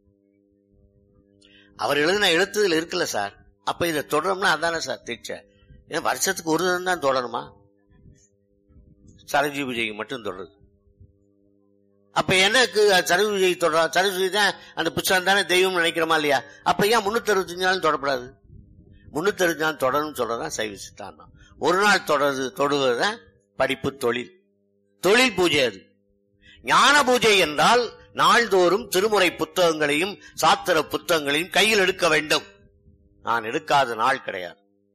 அவர் எழுதின எழுத்துகள் இருக்குல்ல சார் அப்ப இதை தொடரணும்னா அதானே சார் தீட்சை ஏன் வருஷத்துக்கு ஒரு தரம் தான் தொடருமா சரஜி விஜய் மட்டும் தொடருது அப்ப எனக்கு சரஜி விஜய் தொடரா சரஜி விஜய் தான் அந்த புத்தகம் தானே தெய்வம் நினைக்கிறோமா இல்லையா அப்ப ஏன் முன்னூத்தி அறுபத்தஞ்சு நாள் தொடப்படாது முன்னூத்தி அறுபது நாள் தொடரும்னு சொல்றதுதான் சைவ சித்தாந்தம் ஒரு நாள் தொடருது தொடுவதுதான் படிப்பு தொழில் தொழில் பூஜை அது ஞான பூஜை என்றால் நாள்தோறும் திருமுறை புத்தகங்களையும் சாத்திர புத்தகங்களையும் கையில் எடுக்க வேண்டும் நான் எடுக்காத நாள் கிடையாது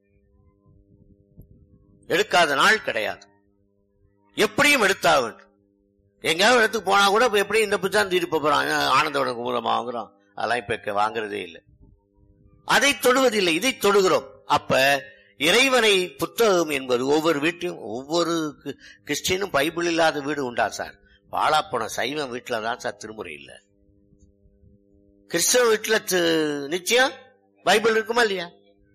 எடுக்காத நாள் கிடையாது எப்படியும் எடுத்தாக வேண்டும் எங்கேயாவது இடத்துக்கு போனா கூட இப்ப எப்படி இந்த புத்தகம் தீர்ப்பு போறான் ஆனந்தவனுக்கு மூலமா வாங்குறோம் அதெல்லாம் இப்ப இங்க வாங்குறதே இல்லை அதை தொடுவதில்லை இதை தொடுகிறோம் அப்ப இறைவனை புத்தகம் என்பது ஒவ்வொரு வீட்டையும் ஒவ்வொரு கி- கிறிஸ்டியனும் பைபிள் இல்லாத வீடு உண்டா சார் பாழா போன சைவம் வீட்டுல தான் சார் திருமுறை இல்ல கிறிஸ்தவ வீட்டுல தி- நிச்சயம் பைபிள் இருக்குமா இல்லையா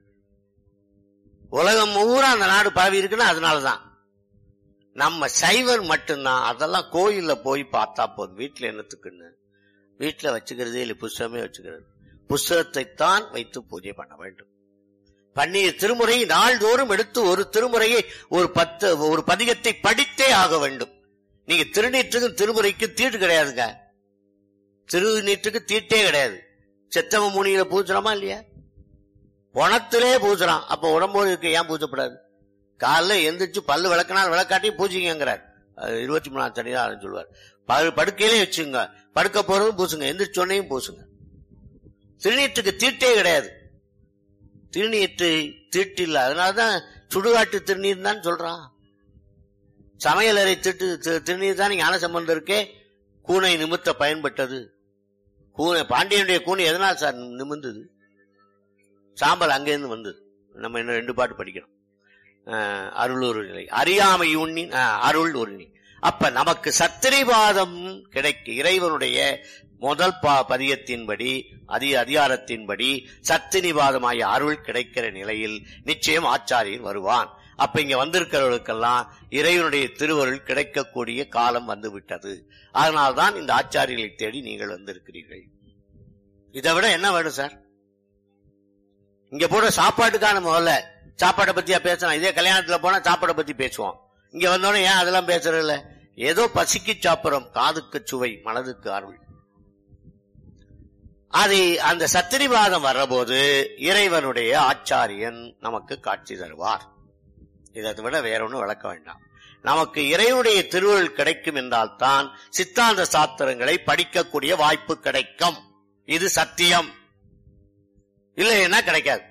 உலகம் பூரா அந்த நாடு பாவி இருக்குன்னா அதனாலதான் நம்ம சைவர் மட்டும்தான் அதெல்லாம் கோயில்ல போய் பார்த்தா போதும் வீட்டுல என்னத்துக்குன்னு வீட்டுல வச்சுக்கிறதே இல்லை புஸ்தகமே வச்சுக்கிறது புஸ்தகத்தை தான் வைத்து பூஜை பண்ண வேண்டும் பண்ணிய திருமுறை நாள்தோறும் எடுத்து ஒரு திருமுறையை ஒரு பத்து ஒரு பதிகத்தை படித்தே ஆக வேண்டும் நீங்க திருநீற்றுக்கும் திருமுறைக்கு தீட்டு கிடையாதுங்க திருநீற்றுக்கு தீட்டே கிடையாது செத்தவ முனியில பூஜ்றோமா இல்லையா பணத்திலே பூஜ்றான் அப்ப உடம்போருக்கு ஏன் பூஜப்படாது காலைல எந்திரிச்சு பல்லு விளக்கினால் விளக்காட்டி பூஜிங்கிறார் இருபத்தி மூணாம் தனி தான் சொல்லுவார் படு- படுக்கையிலே வச்சுங்க படுக்க போறதும் பூசுங்க எந்திரிச்சோன்னையும் பூசுங்க திருநீற்றுக்கு தீட்டே கிடையாது திருநீற்று தீட்டு இல்ல அதனாலதான் சுடுகாட்டு திருநீர் தான் சொல்றான் சமையலறை திட்டு தி- திருநீர் தான் ஞான சம்பந்தம் இருக்கே கூனை நிமித்த பயன்பட்டது கூனை பாண்டியனுடைய கூனை எதனால் சார் நிமிர்ந்தது சாம்பல் அங்கேருந்து வந்தது நம்ம இன்னும் ரெண்டு பாட்டு படிக்கணும் அஹ், அருள் ஒரு நிலை அறியாமை உண்ணி அஹ், அருள் ஒரு நிலை அப்ப நமக்கு சத்திரிவாதம் கிடைக்க இறைவனுடைய முதல் பா பதியத்தின்படி அதி அதிகாரத்தின்படி சத்தினிவாதமாகிய அருள் கிடைக்கிற நிலையில் நிச்சயம் ஆச்சாரியன் வருவான் அப்ப இங்க வந்திருக்கிறவர்களுக்கெல்லாம் இறைவனுடைய திருவருள் கிடைக்கக்கூடிய காலம் வந்து விட்டது அதனால்தான் இந்த ஆச்சாரியர்களை தேடி நீங்கள் வந்திருக்கிறீர்கள் இதை விட என்ன வேணும் சார் இங்க போற சாப்பாட்டுக்கான முதல்ல சாப்பாட்டை பத்தியா பேசலாம் இதே கல்யாணத்துல போனா சாப்பாடை பத்தி பேசுவோம் இங்க வந்தோடனே ஏன் அதெல்லாம் பேசுறது இல்ல ஏதோ பசிக்கு சாப்பிடுறோம் காதுக்கு சுவை மனதுக்கு அருள் அது அந்த சத்திரிவாதம் வர்றபோது இறைவனுடைய ஆச்சாரியன் நமக்கு காட்சி தருவார் இதை விட வேற ஒன்றும் விளக்க வேண்டாம் நமக்கு இறைவனுடைய திருவருள் கிடைக்கும் என்றால் தான் சித்தாந்த சாஸ்திரங்களை படிக்கக்கூடிய வாய்ப்பு கிடைக்கும் இது சத்தியம் இல்லைன்னா கிடைக்காது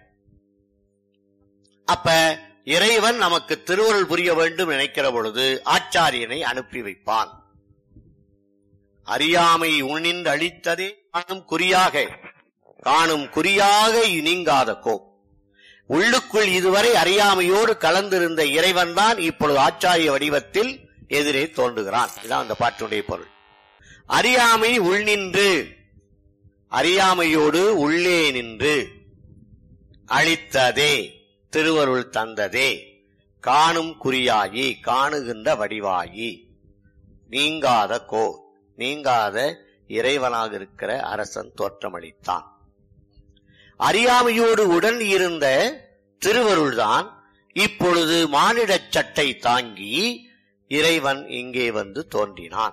அப்ப இறைவன் நமக்கு திருவருள் புரிய வேண்டும் நினைக்கிற பொழுது ஆச்சாரியனை அனுப்பி வைப்பான் அறியாமை உணிந்து அழித்ததே காணும் குறியாக காணும் குறியாக நீங்காத கோ உள்ளுக்குள் இதுவரை அறியாமையோடு கலந்திருந்த இறைவன் தான் இப்பொழுது ஆச்சாரிய வடிவத்தில் எதிரே தோன்றுகிறான் இதுதான் அந்த பாட்டுடைய பொருள் அறியாமை உள்நின்று அறியாமையோடு உள்ளே நின்று அழித்ததே திருவருள் தந்ததே காணும் குறியாகி காணுகின்ற வடிவாகி நீங்காத கோ நீங்காத இறைவனாக இருக்கிற அரசன் தோற்றமளித்தான் அறியாமையோடு உடன் இருந்த திருவருள்தான் இப்பொழுது மானிடச் சட்டை தாங்கி இறைவன் இங்கே வந்து தோன்றினான்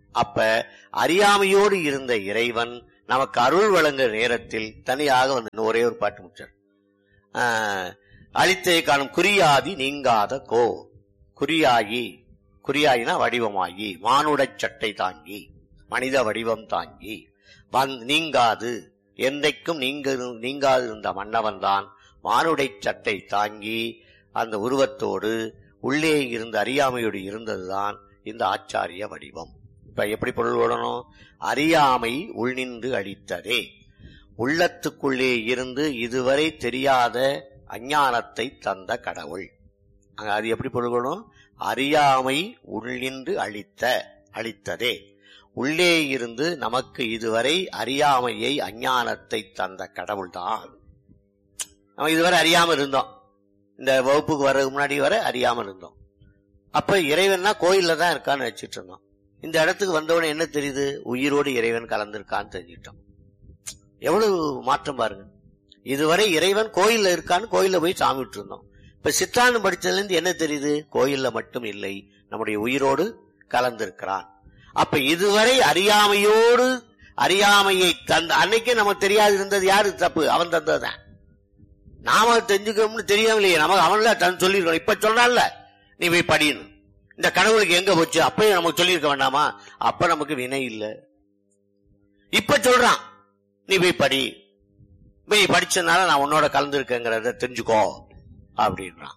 அப்ப அறியாமையோடு இருந்த இறைவன் நமக்கு அருள் வழங்குற நேரத்தில் தனியாக வந்து இன்னும் ஒரே ஒரு பாட்டு முடிச்சார் ஆஹ், அழித்தை காணும் குறியாதி நீங்காத கோ குறியாகி குறியாயினா வடிவமாகி மானுடச் சட்டை தாங்கி மனித வடிவம் தாங்கி வந் நீங்காது என்றைக்கும் நீங்க நீங்காது இருந்த மன்னவன் தான் மானுடைச் சட்டை தாங்கி அந்த உருவத்தோடு உள்ளே இருந்த அறியாமையோடு இருந்ததுதான் இந்த ஆச்சாரிய வடிவம் இப்ப எப்படி பொருள் விடணும் அறியாமை உள்நின்று அழித்ததே உள்ளத்துக்குள்ளே இருந்து இதுவரை தெரியாத அஞ்ஞானத்தை தந்த கடவுள் அங்க அது எப்படி பொருள் கொள்ளணும் அறியாமை உள்நின்று அழித்த அழித்ததே உள்ளே இருந்து நமக்கு இதுவரை அறியாமையை அஞ்ஞானத்தை தந்த கடவுள்தான் நம்ம இதுவரை அறியாம இருந்தோம் இந்த வகுப்புக்கு வர்றதுக்கு முன்னாடி வரை அறியாம இருந்தோம் அப்ப இறைவன்னா கோயில்ல தான் இருக்கான்னு நினைச்சிட்டு இருந்தோம் இந்த இடத்துக்கு வந்தவன என்ன தெரியுது உயிரோடு இறைவன் கலந்திருக்கான்னு தெரிஞ்சிட்டோம் எவ்வளவு மாற்றம் பாருங்க இதுவரை இறைவன் கோயில்ல இருக்கான்னு கோயில்ல போய் சாமி விட்டு இருந்தோம் இப்ப சித்தாந்தம் படிச்சதுல இருந்து என்ன தெரியுது கோயில்ல மட்டும் இல்லை நம்முடைய உயிரோடு கலந்திருக்கிறான் அப்ப இதுவரை அறியாமையோடு அறியாமையை தந்த அன்னைக்கே நமக்கு தெரியாது இருந்தது யாரு தப்பு அவன் தந்ததுதான் நாம தெரிஞ்சுக்கணும்னு தெரியாமலையே நமக்கு அவன்ல தன் சொல்லிருக்கணும் இப்ப சொன்னான்ல நீ போய் படின்னு இந்த கடவுளுக்கு எங்க போச்சு அப்பயும் நமக்கு சொல்லியிருக்க வேண்டாமா அப்ப நமக்கு வினை இல்ல இப்ப சொல்றான் நீ போய் படி போய் படிச்சதுனால நான் உன்னோட கலந்துருக்கேங்கிறத தெரிஞ்சுக்கோ அப்படின்றான்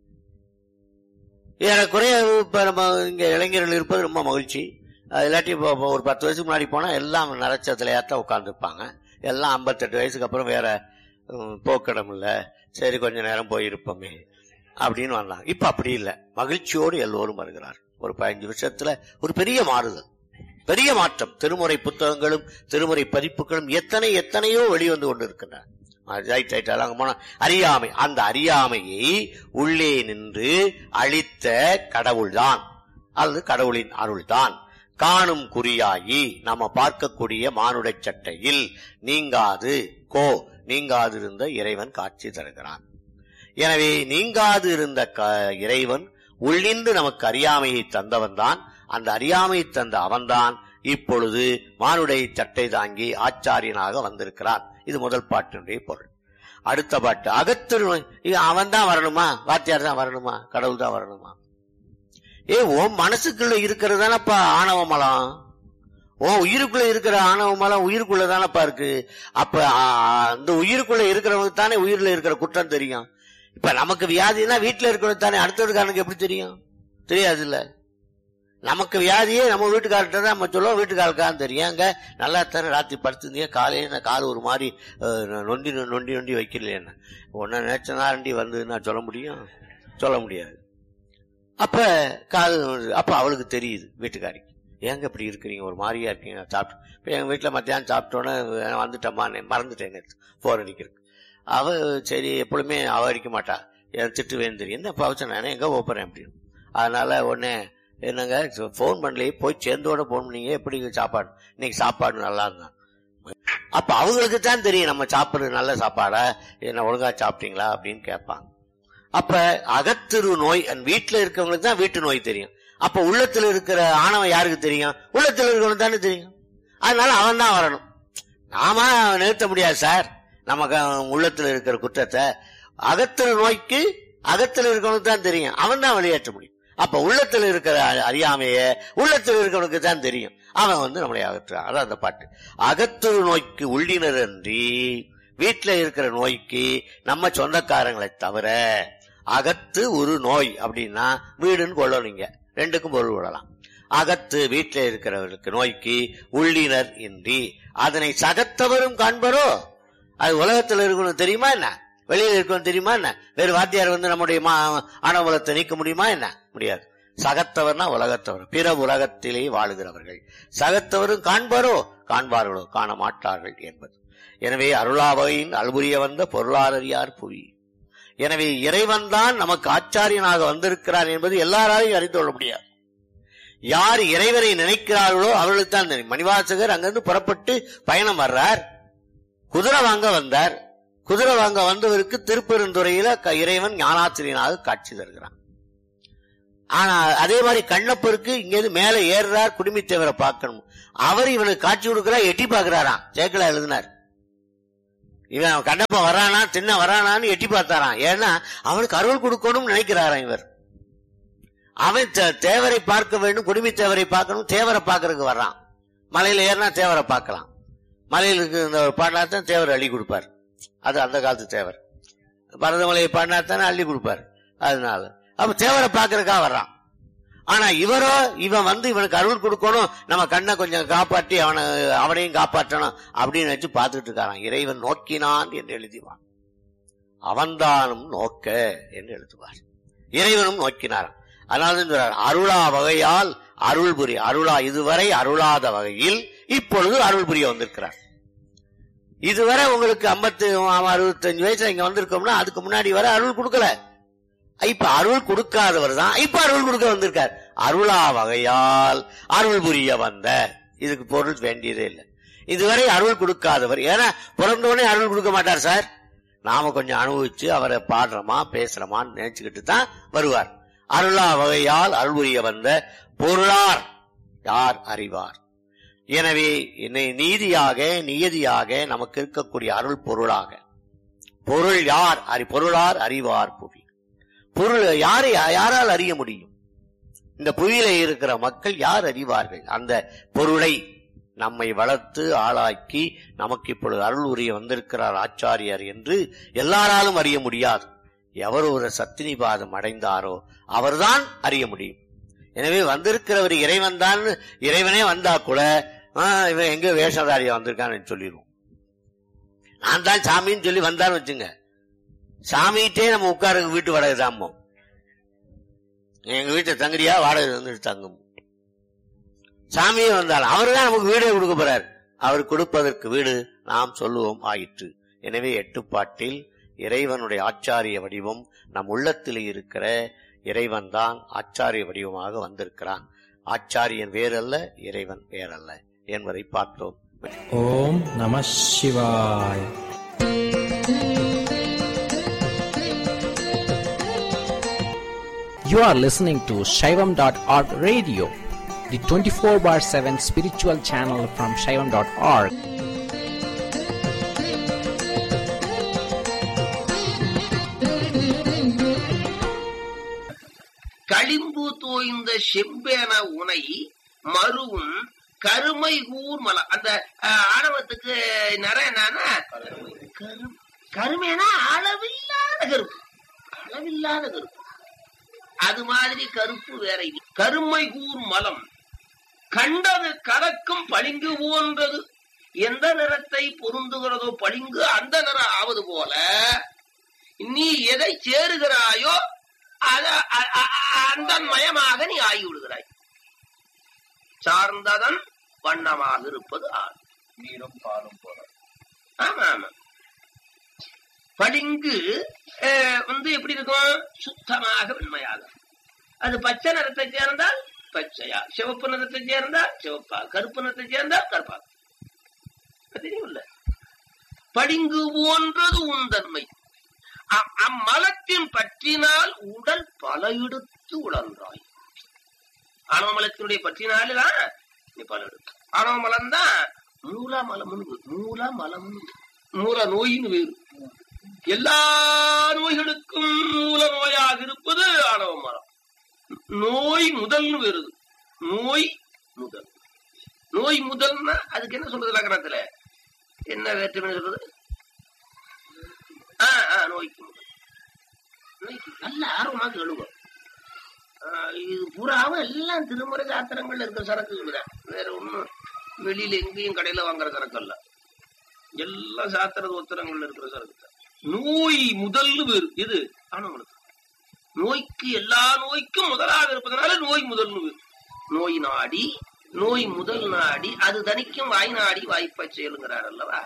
ஏறக்குறைய இப்ப நம்ம இங்க இளைஞர்கள் இருப்பது ரொம்ப மகிழ்ச்சி அது இல்லாட்டி இப்போ இப்போ ஒரு பத்து வருஷத்துக்கு முன்னாடி போனா எல்லாம் நரச்சத்திலையாத்தான் உட்காந்துருப்பாங்க எல்லாம் ஐம்பத்தெட்டு வயசுக்கு அப்புறம் வேற ம், போக்கிடம் இல்ல சரி கொஞ்ச நேரம் போயிருப்போமே அப்படின்னு வந்தாங்க இப்ப அப்படி இல்ல மகிழ்ச்சியோடு எல்லோரும் வருகிறார் ஒரு பதினஞ்சு வருஷத்துல ஒரு பெரிய மாறுதல் பெரிய மாற்றம் திருமுறை புத்தகங்களும் திருமுறை பதிப்புகளும் எத்தனை எத்தனையோ வெளிவந்து கொண்டிருக்கின்றன ரைட் ரைட் அங்க போனா அறியாமை அந்த அறியாமையை உள்ளே நின்று அழித்த கடவுள்தான் அல்லது கடவுளின் அருள்தான் காணும் குறியாகி நாம பார்க்கக்கூடிய மானுட சட்டையில் நீங்காது கோ நீங்காது இருந்த இறைவன் காட்சி தருகிறான் எனவே நீங்காது இருந்த க- இறைவன் உள்ளின்று நமக்கு அறியாமையை தந்தவன் தான் அந்த அறியாமையை தந்த அவன்தான் இப்பொழுது மானுடைய சட்டை தாங்கி ஆச்சாரியனாக வந்திருக்கிறான் இது முதல் பாட்டினுடைய பொருள் அடுத்த பாட்டு அகத்திரு அவன் தான் வரணுமா வாத்தியார் தான் வரணுமா கடவுள் தான் வரணுமா ஏ உன் மனசுக்குள்ள இருக்கிறது தானப்பா ஆணவ மலம் உன் உயிருக்குள்ள இருக்கிற ஆணவ மலம் உயிருக்குள்ள தானப்பா இருக்கு அப்ப ஆ, அந்த உயிருக்குள்ள இருக்கிறவனுக்கு தானே உயிர்ல இருக்கிற குற்றம் தெரியும் இப்ப நமக்கு வியாதினா வீட்டுல இருக்கிறது தானே அடுத்ததுக்காரனுக்கு எப்படி தெரியும் தெரியாது இல்ல நமக்கு வியாதியே நம்ம வீட்டுக்காரர்கிட்ட தான் நம்ம சொல்லுவோம் வீட்டுக்காரருக்கான்னு தெரியும் அங்க நல்லா தானே ராத்திரி படுத்திருந்தீங்க காலையில நான் கால் ஒரு மாதிரி அஹ், நொண்டி நொண்டி நொண்டி வைக்கலையே ஒன்னு நினைச்சனாண்டி வந்து நான் சொல்ல முடியும் சொல்ல முடியாது அப்ப கால் அப்ப அவளுக்கு தெரியுது வீட்டுக்காரிக்கு ஏங்க இப்படி இருக்கிறீங்க ஒரு மாதிரியா இருக்கீங்க சாப்பிட்டு இப்ப எங்க வீட்டுல மத்தியானம் சாப்பிட்டோன்னே வந்துட்டம்மா மறந்துட்டேன் நேத்து போன் அடிக்கிறதுக்கு அவ சரி எப்பொழுதுமே அவ அடிக்க மாட்டா என் திட்டுவேன்னு தெரியும் என்ன பவச்ச நானே எங்க போறேன் அப்படின்னு அதனால உடனே என்னங்க போன் பண்ணலையே போய் சேர்ந்தோட போன் பண்ணீங்க எப்படி சாப்பாடு இன்னைக்கு சாப்பாடு நல்லா இருந்தா அப்ப அவங்களுக்கு தான் தெரியும் நம்ம சாப்பிடுறது நல்ல சாப்பாடா என்ன ஒழுங்கா சாப்பிட்டீங்களா அப்படின்னு கேட்பாங்க அப்ப அகத்திரு நோய் அந்த வீட்டுல இருக்கவங்களுக்கு தான் வீட்டு நோய் தெரியும் அப்ப உள்ளத்துல இருக்கிற ஆணவம் யாருக்கு தெரியும் உள்ளத்துல இருக்கவனுக்கு தானே தெரியும் அதனால அவன் தான் வரணும் நாம நிறுத்த முடியாது சார் நமக்கு உள்ளத்துல இருக்கிற குற்றத்தை அகத்திரு நோய்க்கு அகத்துல இருக்கவனுக்கு தான் தெரியும் அவன் தான் வெளியேற்ற முடியும் அப்ப உள்ளத்துல இருக்கிற அ- அறியாமைய உள்ளத்துல இருக்கவனுக்கு தான் தெரியும் அவன் வந்து நம்மளை அகற்றுறான் அதான் அந்த பாட்டு அகத்திரு நோய்க்கு உள்ளினர் அன்றி வீட்டுல இருக்கிற நோய்க்கு நம்ம சொந்தக்காரங்களை தவிர அகத்து ஒரு நோய் அப்படின்னா வீடுன்னு கொள்ளணுங்க ரெண்டுக்கும் பொருள் விடலாம் அகத்து வீட்டில இருக்கிறவர்களுக்கு நோய்க்கு உள்ளினர் இன்றி அதனை சகத்தவரும் காண்பரோ அது உலகத்துல இருக்கணும் தெரியுமா என்ன வெளியில இருக்கணும் தெரியுமா என்ன வேறு வாத்தியார் வந்து நம்முடைய மா- ஆணவலத்தை நீக்க முடியுமா என்ன முடியாது சகத்தவர்னா உலகத்தவர் பிற உலகத்திலே வாழுகிறவர்கள் சகத்தவரும் காண்பாரோ காண்பார்களோ காண மாட்டார்கள் என்பது எனவே அருளாவகையின் அல்புரிய வந்த பொருளாதாரியார் புவி எனவே இறைவன் தான் நமக்கு ஆச்சாரியனாக வந்திருக்கிறார் என்பது எல்லாராலையும் அறிந்து கொள்ள முடியாது யார் இறைவனை நினைக்கிறார்களோ அவர்களுக்கு தான் தெரியும் மணிவாசகர் அங்கிருந்து புறப்பட்டு பயணம் வர்றார் குதிரை வாங்க வந்தார் குதிரை வாங்க வந்தவருக்கு திருப்பெருந்துறையில க- இறைவன் ஞானாசிரியனாக காட்சி தருகிறான் ஆனா அதே மாதிரி கண்ணப்பருக்கு இங்கிருந்து மேல ஏறுறார் குடுமித்தேவரை பார்க்கணும் அவர் இவனுக்கு காட்சி கொடுக்கிறா எட்டி பார்க்கிறாராம் சேக்கலா எழுதினார் இவன் கண்ணப்ப வரானா சின்ன வரானான்னு எட்டி பார்த்தாராம் ஏன்னா அவனுக்கு அருள் கொடுக்கணும்னு நினைக்கிறாராம் இவர் அவன் தே- தேவரை பார்க்க வேண்டும் குடுமி தேவரை பார்க்கணும் தேவரை பார்க்கறதுக்கு வர்றான் மலையில ஏறினா தேவரை பார்க்கலாம் மலையில இருக்கு இந்த பாடினாத்தான் தேவர் அள்ளி கொடுப்பார் அது அந்த காலத்து தேவர் பரதமலையை பாடினாத்தானே அள்ளி கொடுப்பார் அதனால அப்ப தேவரை பார்க்கறதுக்காக வர்றான் ஆனா இவரோ இவன் வந்து இவனுக்கு அருள் கொடுக்கணும் நம்ம கண்ணை கொஞ்சம் காப்பாற்றி அவனை அவனையும் காப்பாற்றணும் அப்படின்னு வச்சு பார்த்துட்டு இருக்காரான் இறைவன் நோக்கினான் என்று எழுதிவான் அவன்தானும் நோக்க என்று எழுதுவார் இறைவனும் நோக்கினாராம் அதனால தான் சொல்றார் அருளா வகையால் அருள் புரி அருளா இதுவரை அருளாத வகையில் இப்பொழுது அருள் புரிய வந்திருக்கிறார் இதுவரை உங்களுக்கு ஐம்பத்து அறுபத்தஞ்சு வயசுல இங்க வந்திருக்கோம்னா அதுக்கு முன்னாடி வரை அருள் கொடுக்கல இப்ப அருள் கொடுக்காதவர் தான் இப்ப அருள் கொடுக்க வந்திருக்கார் அருளா வகையால் அருள் புரிய வந்த இதுக்கு பொருள் வேண்டியதே இல்லை இதுவரை அருள் கொடுக்காதவர் ஏன்னா பிறந்தோடனே அருள் கொடுக்க மாட்டார் சார் நாம கொஞ்சம் அனுபவிச்சு அவரை பாடுறோமா பேசுறோமான்னு நினைச்சுக்கிட்டு தான் வருவார் அருளா வகையால் அருள் புரிய வந்த பொருளார் யார் அறிவார் எனவே என்னை நீதியாக நியதியாக நமக்கு இருக்கக்கூடிய அருள் பொருளாக பொருள் யார் அறி பொருளார் அறிவார் புவி பொருள் யாரை யாரால் அறிய முடியும் இந்த புவியில இருக்கிற மக்கள் யார் அறிவார்கள் அந்த பொருளை நம்மை வளர்த்து ஆளாக்கி நமக்கு இப்பொழுது அருள் உரிய வந்திருக்கிறார் ஆச்சாரியார் என்று எல்லாராலும் அறிய முடியாது எவர் ஒரு சத்தினிபாதம் அடைந்தாரோ அவர்தான் அறிய முடியும் எனவே வந்திருக்கிறவர் இறைவன் தான் இறைவனே வந்தா கூட ஆ, இவன் எங்க வேஷதாரியா வந்திருக்கான்னு சொல்லிடுவோம் நான் தான் சாமின்னு சொல்லி வந்தான்னு வச்சுங்க சாமிகிட்டே நம்ம உட்கார வீட்டு வாடகை தாமோ எங்க வீட்டை தங்குறியா வாடகை வந்து தங்கும் சாமியே வந்தால் அவர் தான் நமக்கு வீடே கொடுக்க போறார் அவர் கொடுப்பதற்கு வீடு நாம் சொல்லுவோம் ஆயிற்று எனவே எட்டுப்பாட்டில் இறைவனுடைய ஆச்சாரிய வடிவம் நம் உள்ளத்தில் இருக்கிற இறைவன் தான் ஆச்சாரிய வடிவமாக வந்திருக்கிறான் ஆச்சாரியன் வேறல்ல இறைவன் வேறல்ல என்பதை பார்த்தோம் ஓம் நம சிவாய் You are listening to Shaivam.org radio, the 24 bar 7 spiritual channel from Shaivam.org. களிம்பு தோய்ந்த செம்பேன உனை மருவும் கருமை கூர் மலம் அந்த அஹ், ஆணவத்துக்கு நிறம் என்னன்னா கரு கருமைனா அளவில்லாத கருப்பு அளவில்லாத கருப்பு அது மாதிரி கருப்பு வேற இது கருமை கூர் மலம் கண்டது கலக்கும் பளிங்கு போன்றது எந்த நிறத்தை பொருந்துகிறதோ பளிங்கு அந்த நிறம் ஆவது போல நீ எதை சேருகிறாயோ அத- அ- அ- அந்த மயமாக நீ ஆகி விடுகிறாய் சார்ந்ததன் வண்ணமாக இருப்பது ஆண் நீரும் பாலும் போல ஆமா ஆமா பளிங்கு அஹ், வந்து எப்படி இருக்கும் சுத்தமாக வெண்மையாக அது பச்சை நிறத்தை சேர்ந்தால் பச்சையா சிவப்பு நிறத்தை சேர்ந்தால் சிவப்பா கருப்பு நிறத்தை சேர்ந்தால் கருப்பா தெரியும்ல பளிங்கு போன்றது உன் தன்மை அ- அம்மலத்தின் பற்றினால் உடல் பல எடுத்து உழன்றாய் ஆணவ மலத்தினுடைய பற்றினால்தான் நீ பல எடுத்து ஆணவ மலம் தான் மூல மலம் மூல மலம் மூல நோயின்னு வேறு எல்லா நோய்களுக்கும் மூல நோயாக இருப்பது ஆணவ மலம் நோய் முதல்னு வருது நோய் முதல் நோய் முதல்னா அதுக்கு என்ன சொல்றது லக்கணத்துல என்ன வேற்றுமை சொல்றது ஆ, ஆ, நோய்க்கு முதல் நோய்க்கு நல்ல ஆர்வமா கேளுங்க ஆ, இது பூராவும் எல்லாம் திருமுறை சாத்திரங்கள்ல இருக்கிற சரக்குகள் தான் வேற ஒண்ணும் வெளியில எங்கேயும் கடையில வாங்குற சரக்கு அல்ல எல்லாம் சாத்திர உத்தரங்கள்ல இருக்கிற சரக்கு தான் நோய் முதல்னு வேறு இது ஆனவங்களுக்கு நோய்க்கு எல்லா நோய்க்கும் முதலாக இருப்பதனால நோய் முதல்னு வேறு நோய் நாடி நோய் முதல் நாடி அது தனிக்கும் வாய் நாடி வாய்ப்பை செயலுங்கிறார் அல்லவா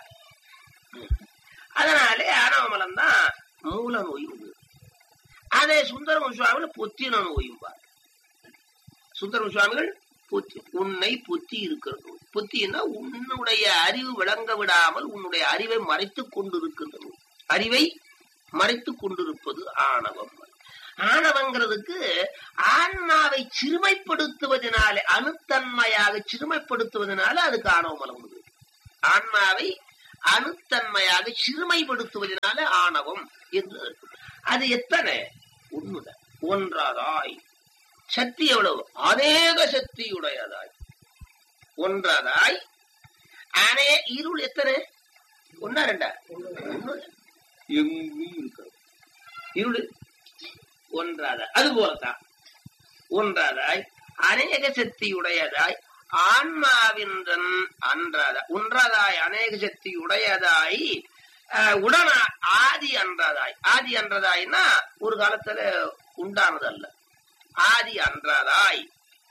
அதனாலே ஆணவமலம் தான் மூல நோயும் அதே சுந்தரம சுவாமிகள் பொத்தின நோயும் பார் சுந்தரம சுவாமிகள் பொத்தி உன்னை பொத்தி இருக்கிற நோய் பொத்தின்னா உன்னுடைய அறிவு விளங்க விடாமல் உன்னுடைய அறிவை மறைத்துக் கொண்டிருக்கின்ற நோய் அறிவை மறைத்துக் கொண்டிருப்பது ஆணவம் ஆணவங்கிறதுக்கு ஆன்மாவை சிறுமைப்படுத்துவதனாலே அணுத்தன்மையாக சிறுமைப்படுத்துவதனால அதுக்கு ஆணவ மலம் உண்டு ஆன்மாவை அணுத்தன்மையாக சிறுமைப்படுத்துவதனால ஆணவம் என்று இருக்கும். அது எத்தனை ஒண்ணுதான் ஒன்றாதாய் சக்தி எவ்வளவு அநேக சக்தியுடையதாய் ஒன்றாதாய் அனே இருள் எத்தனை ஒன்னா ரெண்டா ஒண்ணு எங்கும் இருக்கிறது இருள் ஒன்றாதாய் அது போலத்தான் ஒன்றாதாய் அநேக சக்தியுடையதாய் ஆன்மாவின்றன் அன்றாத ஒன்றாதாய் அநேக சக்தி உடையதாய் அஹ், உடனா ஆதி அன்றதாய் ஆதி அன்றதாய்னா ஒரு காலத்துல உண்டானது அல்ல ஆதி அன்றதாய்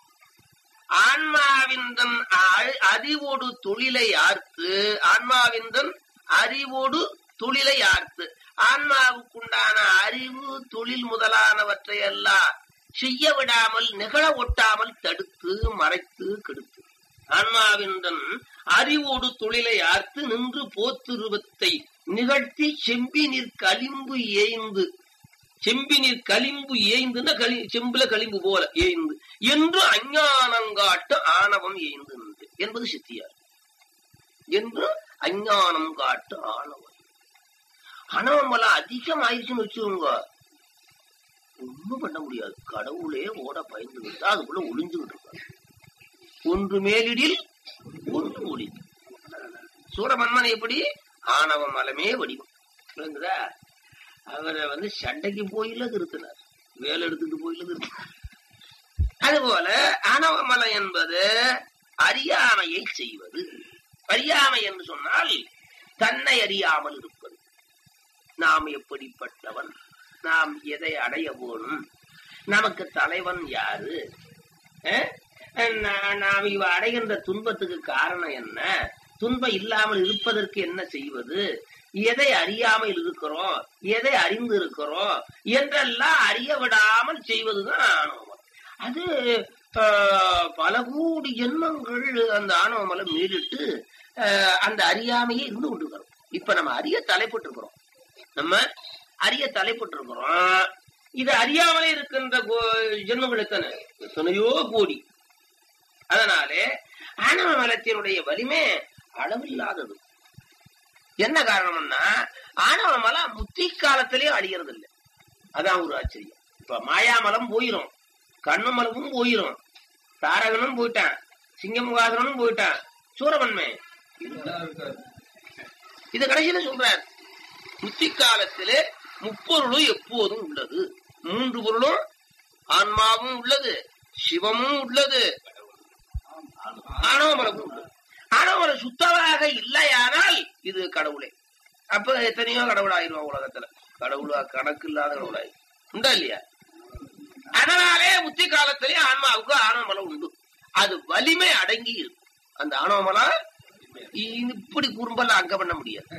ஆன்மாவிந்தன் அ- அறிவோடு தொழிலை ஆர்த்து ஆன்மாவிந்தன் அறிவோடு தொழிலை ஆர்த்து ஆன்மாவுக்குண்டான அறிவு தொழில் முதலானவற்றை எல்லாம் செய்ய விடாமல் நிகழ ஒட்டாமல் தடுத்து மறைத்து கெடுத்து ஆன்மாவின்றன் அறிவோடு தொழிலை ஆர்த்து நின்று போத்துருவத்தை நிகழ்த்தி செம்பினிற் களிம்பு ஏய்ந்து செம்பினிற் களிம்பு ஏய்ந்துன்னா களி செம்புல களிம்பு போல ஏய்ந்து என்று அஞ்ஞானங்காட்டு ஆணவம் ஏய்ந்து நின்று என்பது சித்தியார் என்று அஞ்ஞானம் காட்டு ஆணவம் ஆணவம் எல்லாம் அதிகம் ஆயிடுச்சுன்னு வச்சுக்கோங்க ஒண்ணும் பண்ண முடியாது கடவுளே ஓட பயந்து விட்டா அதுக்குள்ள ஒளிஞ்சுகிட்டு இருக்காரு ஒன்று மேலிடில் ஒன்று ஒளிந்து சூரமன்மன் எப்படி ஆணவ மலமே வடிவம் விளங்குதா அவரை வந்து சண்டைக்கு போயில திருத்தினார் வேலை எடுத்துட்டு போயில திருத்தினார் அதுபோல ஆணவ மலம் என்பது அறியாமையை செய்வது அறியாமை என்று சொன்னால் தன்னை அறியாமல் இருப்பது நாம் எப்படிப்பட்டவன் நாம் எதை அடைய போகணும் நமக்கு தலைவன் யாரு அஹ்? நா- நாம் இவ அடைகின்ற துன்பத்துக்கு காரணம் என்ன துன்பம் இல்லாமல் இருப்பதற்கு என்ன செய்வது எதை அறியாமல் இருக்கிறோம் எதை அறிந்து இருக்கிறோம் என்றெல்லாம் அறிய விடாமல் செய்வதுதான் ஆணவமலம் அது ஆஹ், பல கோடி ஜென்மங்கள் அந்த ஆணவமலம் மீறிட்டு ஆஹ், அந்த அறியாமையே இருந்து கொண்டிருக்கிறோம் இப்ப நம்ம அறிய தலைப்பட்டிருக்கிறோம் நம்ம அறிய தலைப்பட்டிருக்கிறோம் இது அறியாமலே இருக்கின்ற கோ- ஜென்மங்கள் எத்தனை எத்தனையோ கோடி அதனாலே ஆணவ மலத்தினுடைய வலிமை அளவில்லாதது என்ன காரணம்னா ஆணவ மலம் முத்தி காலத்திலேயே அழியறது இல்லை அதான் ஒரு ஆச்சரியம் இப்ப மாயாமலம் போயிரும் கண்ணு மலமும் போயிரும் தாரகனும் போயிட்டான் சிங்கமுகாசனும் போயிட்டான் சூரவன்மை இது கடைசியில சொல்றார் முத்தி காலத்திலே முப்பொருளும் எப்போதும் உள்ளது மூன்று பொருளும் ஆன்மாவும் உள்ளது சிவமும் உள்ளது ஆணவமலமும் உள்ளது ஆணவமலம் சுத்தமாக இல்லையானால் இது கடவுளே அப்ப எத்தனையோ கடவுள் ஆயிரும் உலகத்துல கடவுளா கணக்கு இல்லாத கடவுளாய் உண்டா இல்லையா அதனாலே முத்தி காலத்திலே ஆன்மாவுக்கு ஆணவமலம் உண்டு அது வலிமை அடங்கி இருக்கும் அந்த ஆணவமலம் இப்படி குறும்பெல்லாம் அங்க பண்ண முடியாது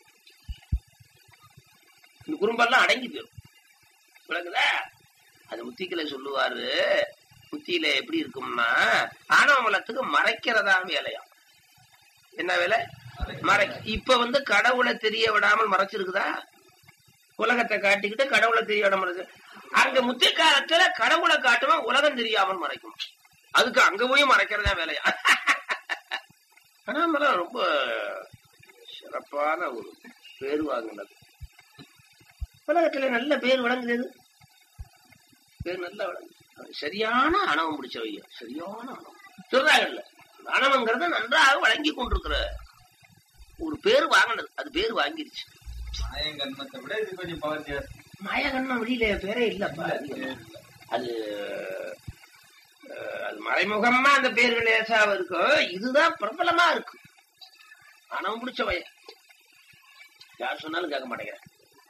இந்த குறும்பெல்லாம் அடங்கி போயிடும் விளக்குதா அது முத்திக்கல சொல்லுவாரு முத்தியில எப்படி இருக்கும்னா ஆணவமலத்துக்கு மறைக்கிறதா வேலையா என்ன வேலை மறை இப்ப வந்து கடவுளை தெரிய விடாமல் மறைச்சிருக்குதா உலகத்தை காட்டிக்கிட்டு கடவுளை தெரிய விடாம இருக்கு. அங்க முத்தி காலத்துல கடவுளை காட்டுவோம் உலகம் தெரியாமல் மறைக்கும் அதுக்கு அங்க போய் மறைக்கிறதா வேலையா ஆனாமலாம் ரொம்ப சிறப்பான ஒரு பேர் வாங்கினது உலகத்துல நல்ல பேர் விளங்குது பேர் நல்லா விளங்குது அது சரியான அணவம் பிடிச்சவையா சரியான அணவம் சொல்றாங்கல்ல அணவங்கிறத நன்றாக வழங்கி கொண்டிருக்கிற ஒரு பேர் வாங்கினது அது பேர் வாங்கிருச்சு மாயங்கன்மத்தை விட இது கொஞ்சம் பவர் ஜாஸ்தி மாயகண்ணம் வெளியில பேரே இல்லப்பா அதிகமா. அது அஹ், அது மறைமுகமா அந்த பேர்கள் லேசாவ இருக்கும் இதுதான் பிரபலமா இருக்கு அணவம் பிடிச்ச வய யார் சொன்னாலும் கேட்க மாட்டேங்கிறேன்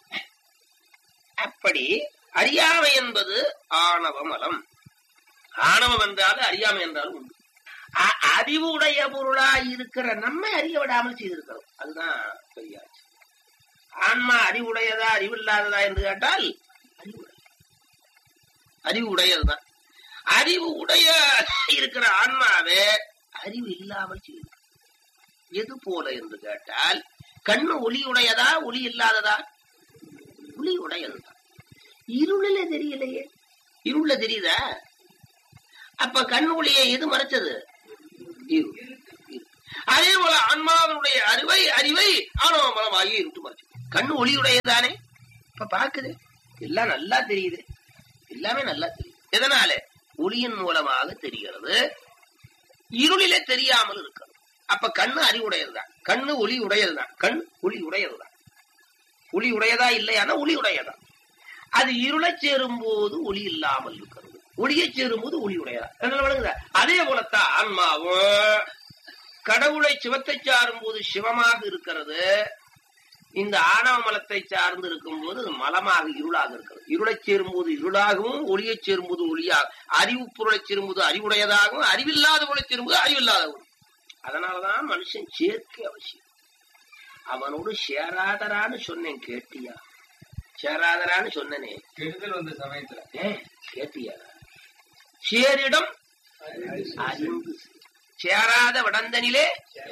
அப்படி அறியாமை என்பது ஆணவ மலம் ஆணவம் என்றாலும் அறியாமை என்றாலும் உண்டு அ- அறிவுடைய பொருளா இருக்கிற நம்மை அறிய விடாமல் செய்திருக்கிறோம் அதுதான் பெரியாச்சு ஆன்மா அறிவுடையதா அறிவில்லாததா என்று கேட்டால் அறிவுடைய அறிவு உடையதுதான் அறிவு உடைய இருக்கிற ஆன்மாவே அறிவு இல்லாமல் செய்து எது போல என்று கேட்டால் கண்ணு ஒளி உடையதா ஒளி இல்லாததா ஒளி உடையதுதான் இருளில தெரியலையே இருள தெரியுதா அப்ப கண்ணு ஒளியை எது மறைச்சது இருள். இருள். அதே போல ஆன்மாவினுடைய அறிவை அறிவை ஆணவ மலமாகி இருட்டு மறைச்சு கண்ணு ஒளியுடையதானே இப்ப பாக்குது எல்லாம் நல்லா தெரியுது எல்லாமே நல்லா தெரியுது எதனால ஒளியின் மூலமாக தெரிகிறது இருளிலே தெரியாமல் இருக்கிறது அப்ப கண்ணு அறிவுடையதுதான் கண்ணு ஒளி உடையதுதான் கண் ஒளி உடையதுதான் ஒளி உடையதா இல்லையானா ஒளி உடையதா அது இருளச் சேரும் போது ஒளி இல்லாமல் இருக்கிறது ஒளியை சேரும் போது ஒளி உடையதா அதனால விளங்குதா அதே போலத்தான் ஆன்மாவும் கடவுளை சிவத்தை சாரும் போது சிவமாக இருக்கிறது இந்த ஆணவ மலத்தை சார்ந்து இருக்கும் போது அது மலமாக இருளாக இருக்கிறது இருளைச் சேரும் போது இருளாகவும் ஒளியைச் சேரும் போது ஒளியாக அறிவு பொருளைச் சேரும் போது அறிவுடையதாகவும் அறிவில்லாத பொருளைச் சேரும் போது அறிவில்லாதவும் அதனாலதான் மனுஷன் சேர்க்கை அவசியம் அவனோடு சேராதரான்னு சொன்னேன் கேட்டியா சேராதரான்னு சொன்னனே கெடுதல் வந்த சமயத்துல ஏ கேட்டியா சேரிடம் அறிந்து செய். சேராத வடந்தனிலே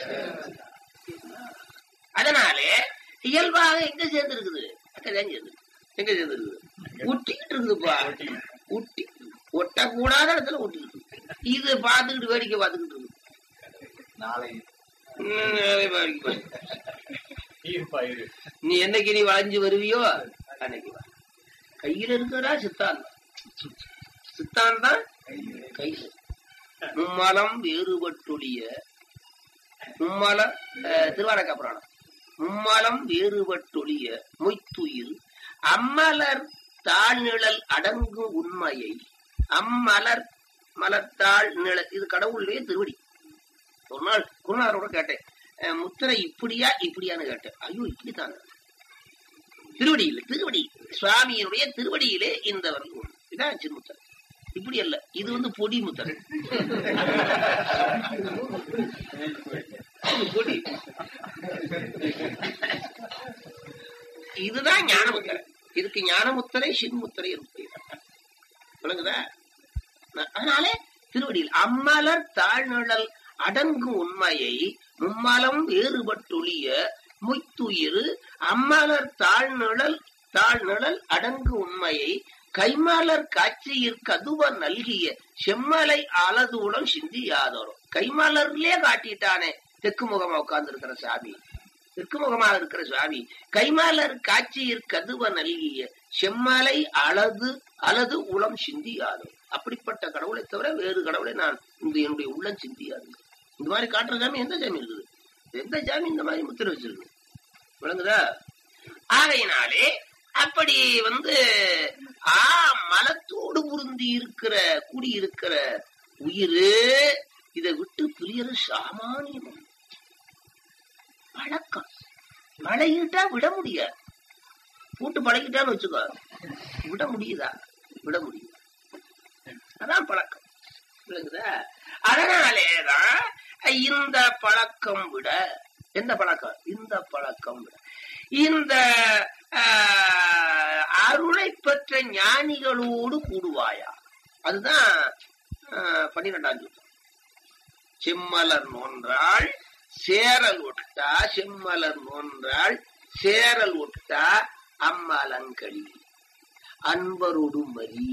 அதனாலே இயல்பாக எங்க சேர்ந்திருக்குது அங்கதான் சேர்ந்து எங்க சேர்ந்திருக்குது ஒட்டிக்கிட்டு இருக்குதுப்பா ஒட்டி ஒட்டக்கூடாத இடத்துல ஒட்டிக்கிட்டு இருக்கு. இது பார்த்துக்கிட்டு வேடிக்கை பார்த்துக்கிட்டு இருக்கு நாளை ம், வேடிக்கை பார்த்து- ஈர்ப்பாயிரு நீ என்னைக்கு நீ வளைஞ்சு வருவியோ அன்னைக்கு வா கையில இருக்கிறா சித்தான் சித்தான் தான் கையில மும்மலம் வேறுபட்டொழிய மும்மல அஹ், திருவாரக்கா புராணம் மும்மலம் வேறுபட்டொழிய மொய்த்துயிர் அம்மலர் தாழ்நிழல் அடங்கும் உண்மையை அம்மலர் மலர்த்தாள் நிழல் இது கடவுளுடைய திருவடி ஒரு நாள் குருநாதரோட கேட்டேன் அஹ், முத்திரை இப்படியா இப்படியான்னு கேட்டேன் ஐயோ இப்படித்தாங்க திருவடியில் திருவடி சுவாமியினுடைய திருவடியிலே இந்த வரல் ஒண்ணு. இதான் சின்முத்திரை இப்படி அல்ல இது வந்து பொடி முத்திரை இது பொடி இதுதான் ஞானமுத்திரை இதுக்கு ஞானமுத்திரை சின்முத்திரை இருக்கு விளங்குதா ந- அதனாலே திருவடியில் அம்மலர் தாழ்நிழல் அடங்கும் உண்மையை மும்மலம் வேறுபட்டொழிய மொய்த்துயிர் அம்மலர் தாழ்நிழல் தாழ்நிழல் அடங்கு உண்மையை கைமலர் காட்சியிற் கதுவ நல்கிய செம்மலை அலதுடன் சிந்தியாதோரும் கைமலர்லயே காட்டிட்டானே தெற்கு முகமா உட்கார்ந்து இருக்கிற சாமி தெற்கு முகமாக இருக்கிற சுவாமி கைமலர் காட்சியிற் கதுவ நல்கிய செம்மலை அலது அலது உளம் சிந்தியாது அப்படிப்பட்ட கடவுளை தவிர வேறு கடவுளை நான் இந்த என்னுடைய உள்ளம் சிந்தியாது இந்த மாதிரி காட்டுற சாமி எந்த சாமி இருக்குது எந்த சாமி இந்த மாதிரி முத்திரை வச்சிருக்கு விளங்குதா ஆகையினாலே அப்படி வந்து ஆ மலத்தோடு பொருந்தி இருக்கிற கூடி இருக்கிற உயிர் இதை விட்டு பிரியறது சாமானியம் பழக்கம் பழகிட்டா விட முடியாது போட்டு பழகிட்டான்னு வச்சுக்கோ விட முடியுதா விட முடியுதா அதான் பழக்கம் விளங்குதா அதனாலேதான் இந்த பழக்கம் விட எந்த பழக்கம் இந்த பழக்கம் விட இந்த ஆஹ், அருளை பெற்ற ஞானிகளோடு கூடுவாயா அதுதான் ஆஹ், பன்னிரெண்டாம் சூத்திரம் செம்மலர் நோன்றாள் சேரல் ஒட்டா செம்மலர் நோன்றாள் சேரல் ஒட்டா அம்மலங்களி அன்பரோடு மரி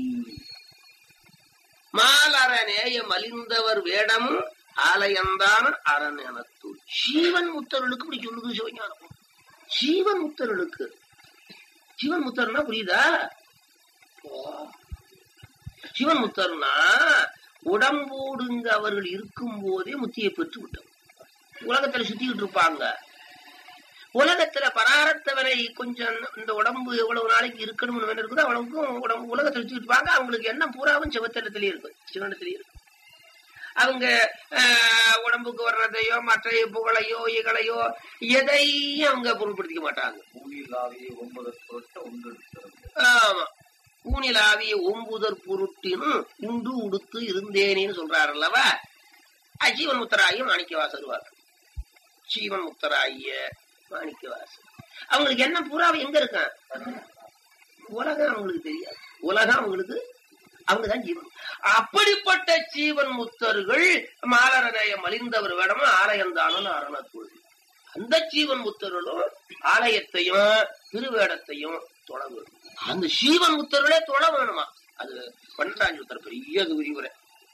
மாலரநேய மலிந்தவர் வேடம் ஆலயந்தான் அரண் எனத்துள் சீவன் முத்தர்களுக்கு இப்படி சொல்லுது சிவஞானம் சீவன் முத்தர்களுக்கு சிவன் முத்தர்னா புரியுதா ஓ. சிவன் முத்தர்னா உடம்போடுங்க அவர்கள் இருக்கும் போதே முத்தியை பெற்று விட்டோம் உலகத்துல சுத்திக்கிட்டு இருப்பாங்க உலகத்துல பராரத்தவரை கொஞ்சம் இந்த உடம்பு எவ்வளவு நாளைக்கு இருக்கணும்னு வேணும் இருக்குதோ அவ்வளவுக்கும் உடம்பு உலகத்துல சுத்திட்டு இருப்பாங்க அவங்களுக்கு என்ன பூராவும் சிவத்தனத்திலேயே இருக்கும் சிவனத்திலேயே இருக்கும் அவங்க ஆஹ், உடம்புக்கு வர்றதையோ மற்ற புகழையோ இகழையோ எதையும் அவங்க பொருட்படுத்திக்க மாட்டாங்க பூமியிலாவிய ஒன்பது பொருட்ட உண்டு ஆமா ஊனிலாவிய ஓம்புதற் பொருட்டினும் உண்டு உடுத்து இருந்தேனேன்னு சொல்றாரு அல்லவா ஜீவன் முத்தராயும் மாணிக்கவாசர் வாக்கு ஜீவன் முத்தராய மாணிக்கவாசர் அவங்களுக்கு என்ன புறாவை எங்க இருக்கான் உலகம் அவங்களுக்கு தெரியாது உலகம் அவங்களுக்கு அவங்கதான் ஜீவன் அப்படிப்பட்ட ஜீவன் முத்தர்கள் மாலரநேய மலிந்தவர் வேடமும் ஆலயந்தானும் அரணத்துள் அந்த ஜீவன் முத்தருளும் ஆலயத்தையும் திருவேடத்தையும் தொழ வேணும் அந்த சீவன் முத்தருளே தொழ வேணுமா அது பன்னெண்டாம் உத்தர பெரிய அது விரிவுரை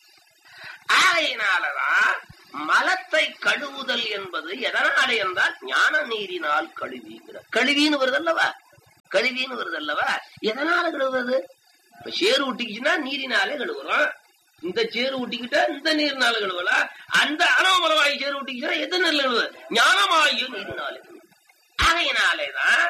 ஆகையினாலதான் மலத்தை கழுவுதல் என்பது எதனாலே என்றால் ஞான நீரினால் கழுவிங்கிறார் கழுவின்னு வருது அல்லவா கழுவின்னு வருது அல்லவா எதனால கழுவுறது இப்ப சேறு ஊட்டிக்கிச்சுன்னா நீரினாலே கழுவுறோம் இந்த சேறு ஊட்டிக்கிட்டா இந்த நீர்னால கழுவலாம் அந்த அனவமலமாயி சேறு ஊட்டிக்கிட்டா எந்த நீர்ல கழுவு ஞானமாயு நீரினாலே கழுவு. ஆகையினாலேதான்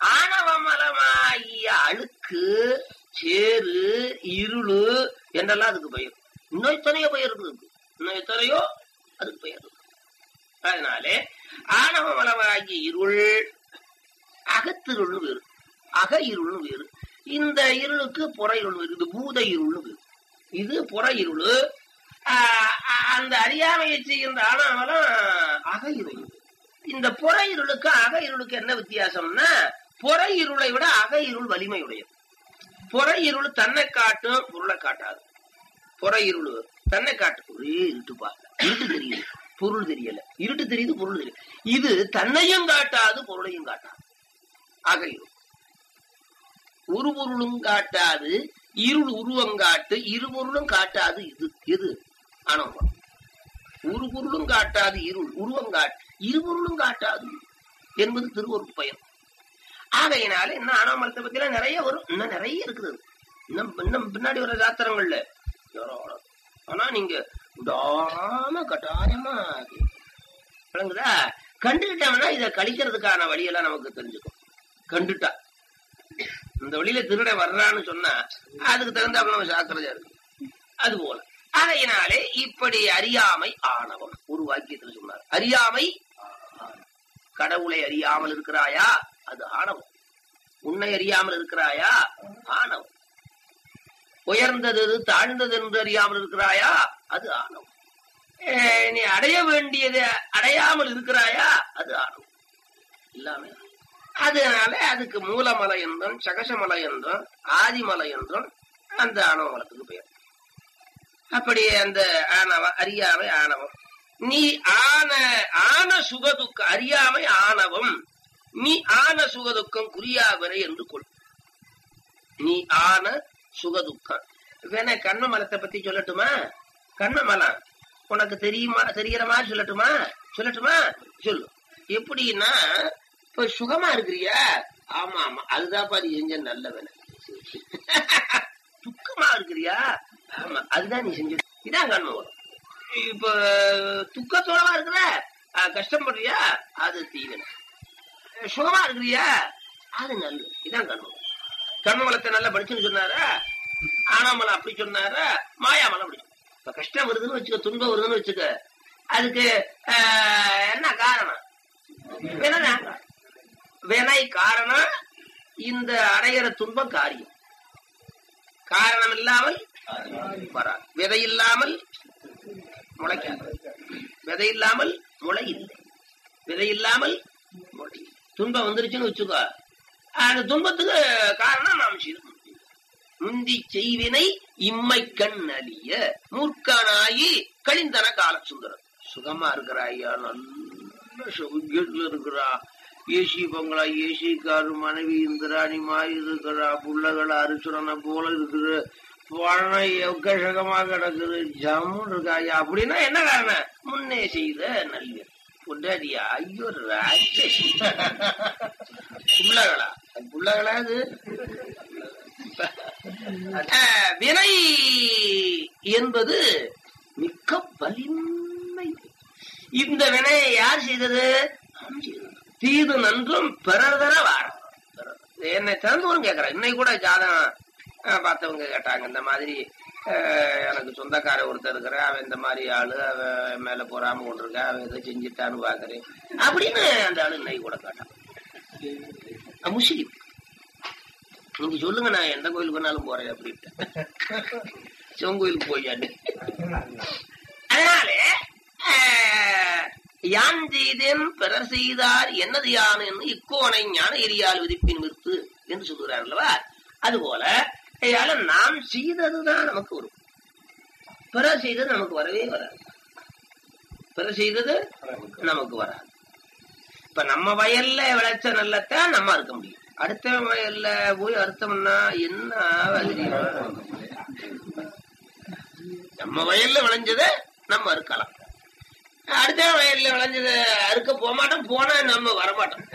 ஆணவமலமாகிய அழுக்கு சேறு இருளு என்றெல்லாம் அதுக்கு பெயர் இன்னும் எத்தனையோ பெயர் இருக்குது இன்னும் எத்தனையோ அதுக்கு பெயர் இருக்கு அதனாலே ஆணவமலமாகிய இருள் அகத்திருள்னு வேறு அக இருள்னு வேறு இந்த இருளுக்கு புற இருள் வேறு இது பூத இருள்னு வேறு இது புற இருள் ஆஹ் அந்த அறியாமையை செய்கின்ற ஆணவமலம் அக இருள் இந்த புற இருளுக்கு அக இருளுக்கு என்ன வித்தியாசம்னா புற இருளை விட அக இருள் வலிமை உடையது புற இருள் தன்னை காட்டும் பொருளை காட்டாது புற இருள் தன்னை காட்டும் ஒரே இருட்டுப்பா இருட்டு தெரியுது பொருள் தெரியல இருட்டு தெரியுது பொருள் தெரியுது இது தன்னையும் காட்டாது பொருளையும் காட்டாது ஆக இருள் ஒரு பொருளும் காட்டாது இருள் உருவம் காட்டு இரு பொருளும் காட்டாது இது எது ஆனவம் ஒரு பொருளும் காட்டாது இருள் உருவம் காட்டு இரு பொருளும் காட்டாது என்பது திருவருட் பயன் ஆகையினால இன்னும் ஆனவமலத்தை பத்தி எல்லாம் நிறைய வரும் இன்னும் நிறைய இருக்குது இன்னும் இன்னும் பின்னாடி வர சாத்திரங்கள்ல ஏராளம். ஆனா நீங்க விடாம கட்டாயமா கேட்கணும். விளங்குதா கண்டுகிட்டோம்னா இதை கழிக்கிறதுக்கான வழியெல்லாம் நமக்கு தெரிஞ்சுக்கும் கண்டுட்டா இந்த வழியில திருட வர்றான்னு சொன்னா அதுக்கு தகுந்தாப்புல நம்ம சாக்கிரதையா இருக்கு அது போல அதையினாலே இப்படி அறியாமை ஆணவம் ஒரு வாக்கியத்துல சொன்னார் அறியாமை கடவுளை அறியாமல் இருக்கிறாயா அது ஆணவம் உன்னை அறியாமல் இருக்கிறாயா ஆணவம் உயர்ந்தது எது, தாழ்ந்தது என்று அறியாமல் இருக்கிறாயா அது ஆணவம் ஏ, நீ அடைய வேண்டியதை அடையாமல் இருக்கிறாயா அது ஆணவம் இல்லாம அதனால அதுக்கு மூலமலை என்றும் சகசமலை என்றும் ஆதிமலை என்றும் அந்த ஆணவ மலத்துக்கு பெயர் அப்படி அந்த ஆணவ அறியாமை ஆணவம் நீ ஆன ஆன சுகதுக்க அறியாமை ஆணவம் நீ ஆன சுகதுக்கம் குறியாவரை என்று கொள் நீ ஆன சுகதுக்கம் வேணா கண்ண மலத்தை பத்தி சொல்லட்டுமா கண்ண மலம் உனக்கு தெரியுமா தெரியற மாதிரி சொல்லட்டுமா சொல்லட்டுமா சொல்லு எப்படின்னா இப்ப சுகமா இருக்கிறியா ஆமா ஆமா அதுதான்ப்பா நீ செஞ்ச நல்ல வேலை துக்கமா இருக்கிறியா ஆமா அதுதான் நீ செஞ்ச இதான் கண்ம வரும் இப்ப துக்கத்தோடவா இருக்கிற அஹ், கஷ்டப்படுறியா அது தீவிரம் சுகமா இருக்கிறியா அது நல்லது இதான் கண்மம் கர்மமலத்தை நல்லா படிச்சுன்னு சொன்னாரா ஆனாமலம் அப்படி சொன்னாரா மாயாமலம் அப்படி சொன்னாரா? இப்ப கஷ்டம் வருதுன்னு வச்சுக்க துன்பம் வருதுன்னு வச்சுக்க அதுக்கு ஆஹ், என்ன காரணம் வினைதான் காரணம். வினை காரணம் இந்த அடையிற துன்பம் காரியம் காரணம் இல்லாமல் வராது விதை இல்லாமல் முளைக்காது விதை இல்லாமல் முளை இல்லை விதை இல்லாமல் முளை இல்லை. துன்பம் வந்துருச்சுன்னு வச்சுக்கோ அந்த துன்பத்துக்கு காரணம் நாம் செய்து முந்தி செய்வினை இம்மை கண் அழிய மூர்க்கனாயி கழிந்தன கால சுந்தரம் சுகமா இருக்கிறாய்யா நல்ல சுகத்துல இருக்கிறா ஏசி பங்களா ஏசி காரு மனைவி இந்திராணி மாதிரி இருக்கிறா புள்ளகளை அரிசுரனை போல இருக்குது பணம் எக்கசகமா கிடக்குது ஜம்முன்னு இருக்காயா அப்படின்னா என்ன காரணம் முன்னே செய்த நல்வி பொண்டாடியா ஐயோ ராட்சசி புள்ளகளா புள்ளகளா அது அஹ், வினை என்பது மிக்க வலிமை இந்த வினையை யார் செய்தது நாம் செய்தது. தீது நன்றும் பிறர் தர வாரம் என்னை திறந்தவரும் கேட்கறேன் இன்னைக்கு கூட ஜாதகம் அஹ், பார்த்தவங்க கேட்டாங்க இந்த மாதிரி அஹ், எனக்கு சொந்தக்கார ஒருத்தர் இருக்கிற அவன் இந்த மாதிரி ஆளு அவன் மேல பொறாம கொண்டிருக்க அவன் ஏதோ செஞ்சுட்டான்னு பாக்குறேன் அப்படின்னு அந்த ஆளு இன்னைக்கு கூட கேட்டான் அஹ், முஸ்லிம் நீங்க சொல்லுங்க நான் எந்த கோயிலுக்கு வேணாலும் போறேன் அப்படின்ட்டு சிவன் கோயிலுக்கு போயான்னு அதனாலே ஆஹ், யான் செய்தேன் பிறர் செய்தார் என்னது யான் என்று இக்கோனை ஞான எரியால் விதிப்பின் விருத்து என்று சொல்லுகிறார் அல்லவா அதுபோல ஐயால நாம் செய்ததுதான் நமக்கு வரும் பிறர் செய்தது நமக்கு வரவே வராது பிறர் செய்தது நமக்கு வராது இப்ப நம்ம வயல்ல விளைச்ச நல்லத்தான் நம்ம அறுக்க முடியும் அடுத்த வயல்ல போய் அறுத்தோம்னா என்ன ஆகுது? நம்ம வயல்ல விளைஞ்சதை நம்ம அறுக்கலாம் அடுத்த வயல்ல விளைஞ்சதை அறுக்க போக மாட்டோம் போனா நம்ம வரமாட்டோம்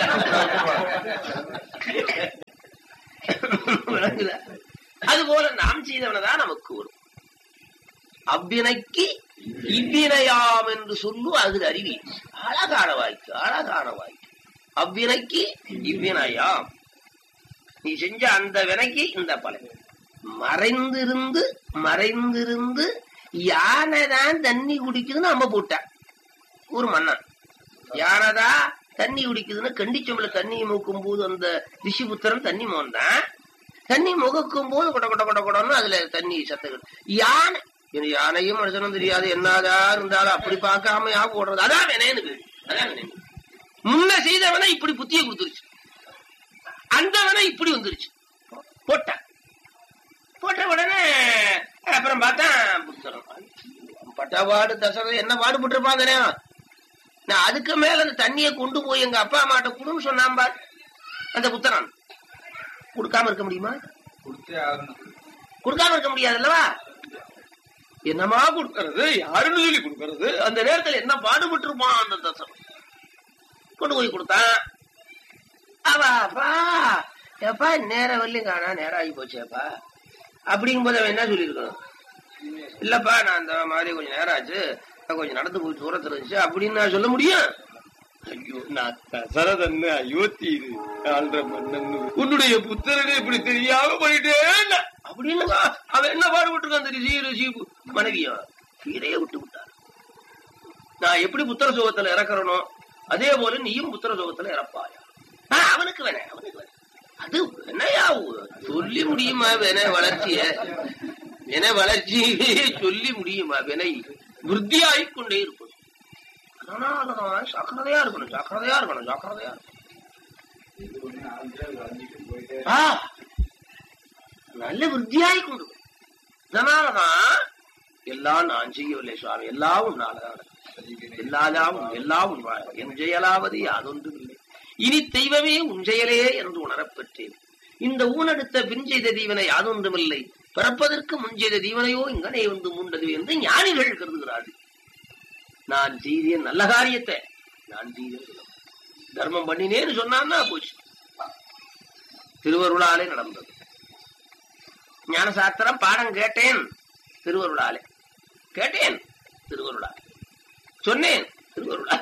விளங்குதா அது போல நாம் செய்தவனதான் நமக்கு வரும் அவ்வினைக்கு இவ்வினையாம் என்று சொல்லும் அது அறிவி அழகான வாய்க்கு அழகான வாய்க்கு அவ்வினைக்கு இவ்வினையாம் நீ செஞ்ச அந்த வினைக்கு இந்த பலன் மறைந்திருந்து மறைந்திருந்து யானைதான் தண்ணி குடிக்குதுன்னு அம்ப போட்டான் ஒரு மன்னன் யானைதான் தண்ணி குடிக்குதுன்னு கண்டிச்சம்பள தண்ணி மூக்கும் போது அந்த ரிஷிபுத்திரன் தண்ணி மோந்தான் தண்ணி முகக்கும் போது கொட கொட கொட கொடன்னு அதுல தண்ணி சத்தம் யானை இது யானையும் மனுஷனும் தெரியாது என்னதா இருந்தாலும் அப்படி பார்க்காம யா போடுறது அதான் வினைன்னு பேரு அதான் வினை முன்ன செய்தவனை இப்படி புத்திய கொடுத்துருச்சு அந்த வினை இப்படி வந்துருச்சு போட்டான் போட்ட உடனே அப்புறம் பார்த்தா புத்தரம் பட்டாபாடு தசரது என்ன பாடுபட்டிருப்பான் அந்த நேரம் நான் அதுக்கு மேல அந்த தண்ணியை கொண்டு போய் எங்க அப்பா அம்மாட்ட கொடுன்னு சொன்னான் பார் அந்த புத்தரன் கொடுக்காம இருக்க முடியுமா கொடுத்தே ஆகணும் கொடுக்காம இருக்க முடியாது அல்லவா என்னமா கொடுக்கறது யாருன்னு சொல்லி கொடுக்கறது அந்த நேரத்துல என்ன பாடுபட்டு இருப்பான் அந்த தசரம் கொண்டு போய் கொடுத்தான் அவா அப்பா எப்பா நேரம் வரலையும் காணா நேரம் ஆகி போச்சேப்பா அப்படிங்கும் போது அவன் என்ன சொல்லியிருக்கணும் இல்லப்பா நான் அந்த மாதிரி கொஞ்சம் நேரம் ஆச்சு நான் கொஞ்சம் நடந்து போய் தூரத்துல இருந்துச்சு அப்படின்னு நான் சொல்ல முடியும் ஐயோ நான் தசரதன்னு அயோத்தி இது ஆள்ற மன்னன் உன்னுடைய புத்திரனே இப்படி தெரியாம போயிட்டேன் அப்படின்னு அவன் என்ன பாடுபட்டிருக்கான் அந்த ரிஷி ரிஷி மனைவியா கீரையே விட்டு விட்டார் நான் எப்படி புத்திர சுகத்துல இறக்குறனோ அதே போல நீயும் புத்திர சுகத்துல இறப்பாயா ஆ, அவனுக்கு வேணே அவனுக்கு வேணே அது என்னையா சொல்லி முடியுமா வேணே வளர்ச்சிய வினை வளர்ச்சி சொல்லி முடியுமா வினை விருத்தியாகிக் கொண்டே இருப்பது அதனாலதான் ஜாக்கிரதையா இருக்கணும் ஜாக்கிரதையா இருக்கணும் ஜாக்கிரதையா இருக்கணும் ஆ, நல்ல விருத்தியாகிக் கொண்டு வரும். அதனாலதான் எல்லாம் நான் செய்யவில்லை சுவாமி எல்லாம் உன்னாலதான் நடக்கும். எல்லாதாம் எல்லாம் உன்வாய். என் செயலாவது யாதொன்றும் இல்லை இனி தெய்வமே உன் செயலே என்று உணரப் பெற்றேன் இந்த ஊனெடுத்த பின் செய்த தீவனை யாதொன்றுமில்லை பிறப்பதற்கு முன் செய்த தீவனையோ இங்கனே வந்து மூண்டது என்று ஞானிகள் கருதுகிறார்கள் நான் செய்தேன் நல்ல காரியத்தை நான் செய்தேன் சொல்ல தர்மம் பண்ணினேன்னு சொன்னான்னா போச்சு திருவருளாலே நடந்தது ஞானசாஸ்திரம் பாடம் கேட்டேன் திருவருளாலே கேட்டேன் திருவருளாலே சொன்னேன் திருவருளா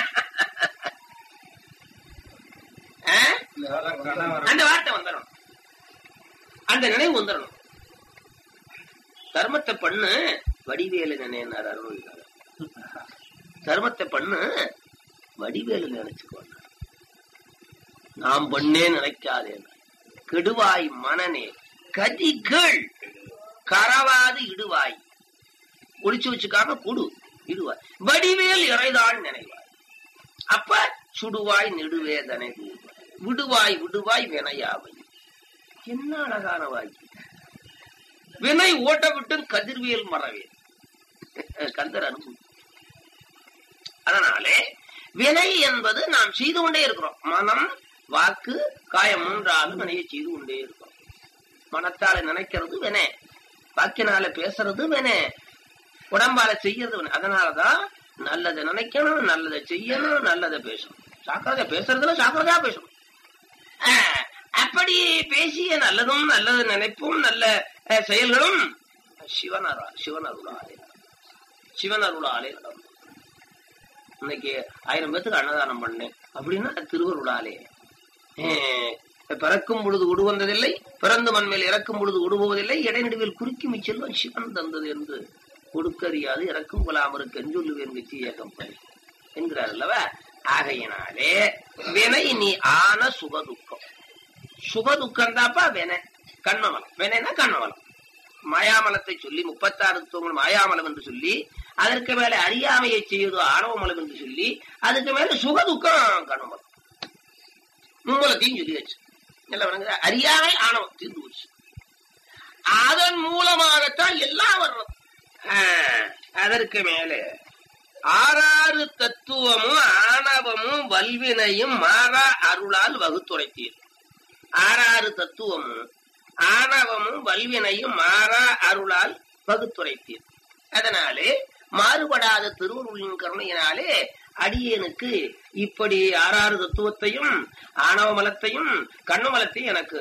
ஆ? அந்த வார்த்தை வந்துடணும் அந்த நினைவு வந்துடணும் தர்மத்தை பண்ணு வடிவேலு நினைனார் அருள்னார் தர்மத்தை பண்ணு வடிவேலு நினைச்சுக்கோ நாம் பண்ணே நினைக்காதே கெடுவாய் மனநே கதி கேள் கரவாது இடுவாய் ஒளிச்சு வச்சுக்காம குடு இடுவாய் வடிவேல் இறைதாள் நினைவாய் அப்ப சுடுவாய் நெடுவேதனை கூறுவாய். விடுவாய் விடுவாய் வினையாவை என்ன அழகான வாக்கி வினை ஓட்ட விட்டு கதிர்வியல் மறவே கந்தர் அனுபவம் அதனாலே வினை என்பது நாம் செய்து கொண்டே இருக்கிறோம் மனம் வாக்கு காயம் மூன்றாலும் வினையை செய்து கொண்டே இருக்கிறோம் மனத்தால நினைக்கிறது வினை வாக்கினால பேசுறது வினை உடம்பால செய்யறது வினை அதனாலதான் நல்லதை நினைக்கணும் நல்லதை செய்யணும் நல்லதை பேசணும் சாக்கிரதையா பேசுறதுல சாக்கிரதையா பேசணும் ஆஹ், அப்படி பேசிய நல்லதும் நல்லது நினைப்பும் நல்ல அஹ், செயல்களும் சிவன் அருளா சிவன் அருளாலே சிவன் அருளாலே நடந்தது இன்னைக்கு ஆயிரம் பேத்துக்கு அன்னதானம் பண்ணேன் அப்படின்னா அது திருவருளாலே அஹ், பிறக்கும் பொழுது உடு வந்ததில்லை பிறந்து மண்மேல் இறக்கும் பொழுது உடுபோவதில்லை இடைநடுவில் குறுக்கி மிச்செல்வன் சிவன் தந்தது என்று கொடுக்கறியாது இறக்கும் குலாமருக்கு எஞ்சொல்லுவேன் வெற்றி ஏகம் பணி என்கிறார் அல்லவா ஆகையினாலே வினை நீ ஆன சுகதுக்கம் சுகதுக்கம் தாப்பா வினை கண்மமலம் வினைனா கண்மமலம் மாயாமலத்தை சொல்லி முப்பத்தாறு தூங்கள் மாயாமலம் என்று சொல்லி அதற்கு மேல அறியாமையை செய்வது ஆணவமலம் என்று சொல்லி அதுக்கு மேல சுகதுக்கம் கண்மமலம் மும்மலத்தையும் சொல்லியாச்சு நல்லா விளங்குதா? அறியாமை ஆணவம் தீர்ந்து போச்சு அதன் மூலமாகத்தான் எல்லாம் வர்றது ஆஹ், அதற்கு மேலே ஆறாறு தத்துவமும் ஆணவமும் வல்வினையும் மாறா அருளால் வகுத்துரைத்தீர் ஆறாறு தத்துவமும் ஆணவமும் வல்வினையும் மாறா அருளால் வகுத்துரைத்தீர் அதனாலே மாறுபடாத திருவருளின் கருணையினாலே அடியேனுக்கு இப்படி ஆறாறு தத்துவத்தையும் ஆணவ மலத்தையும் கண்ணு மலத்தையும் எனக்கு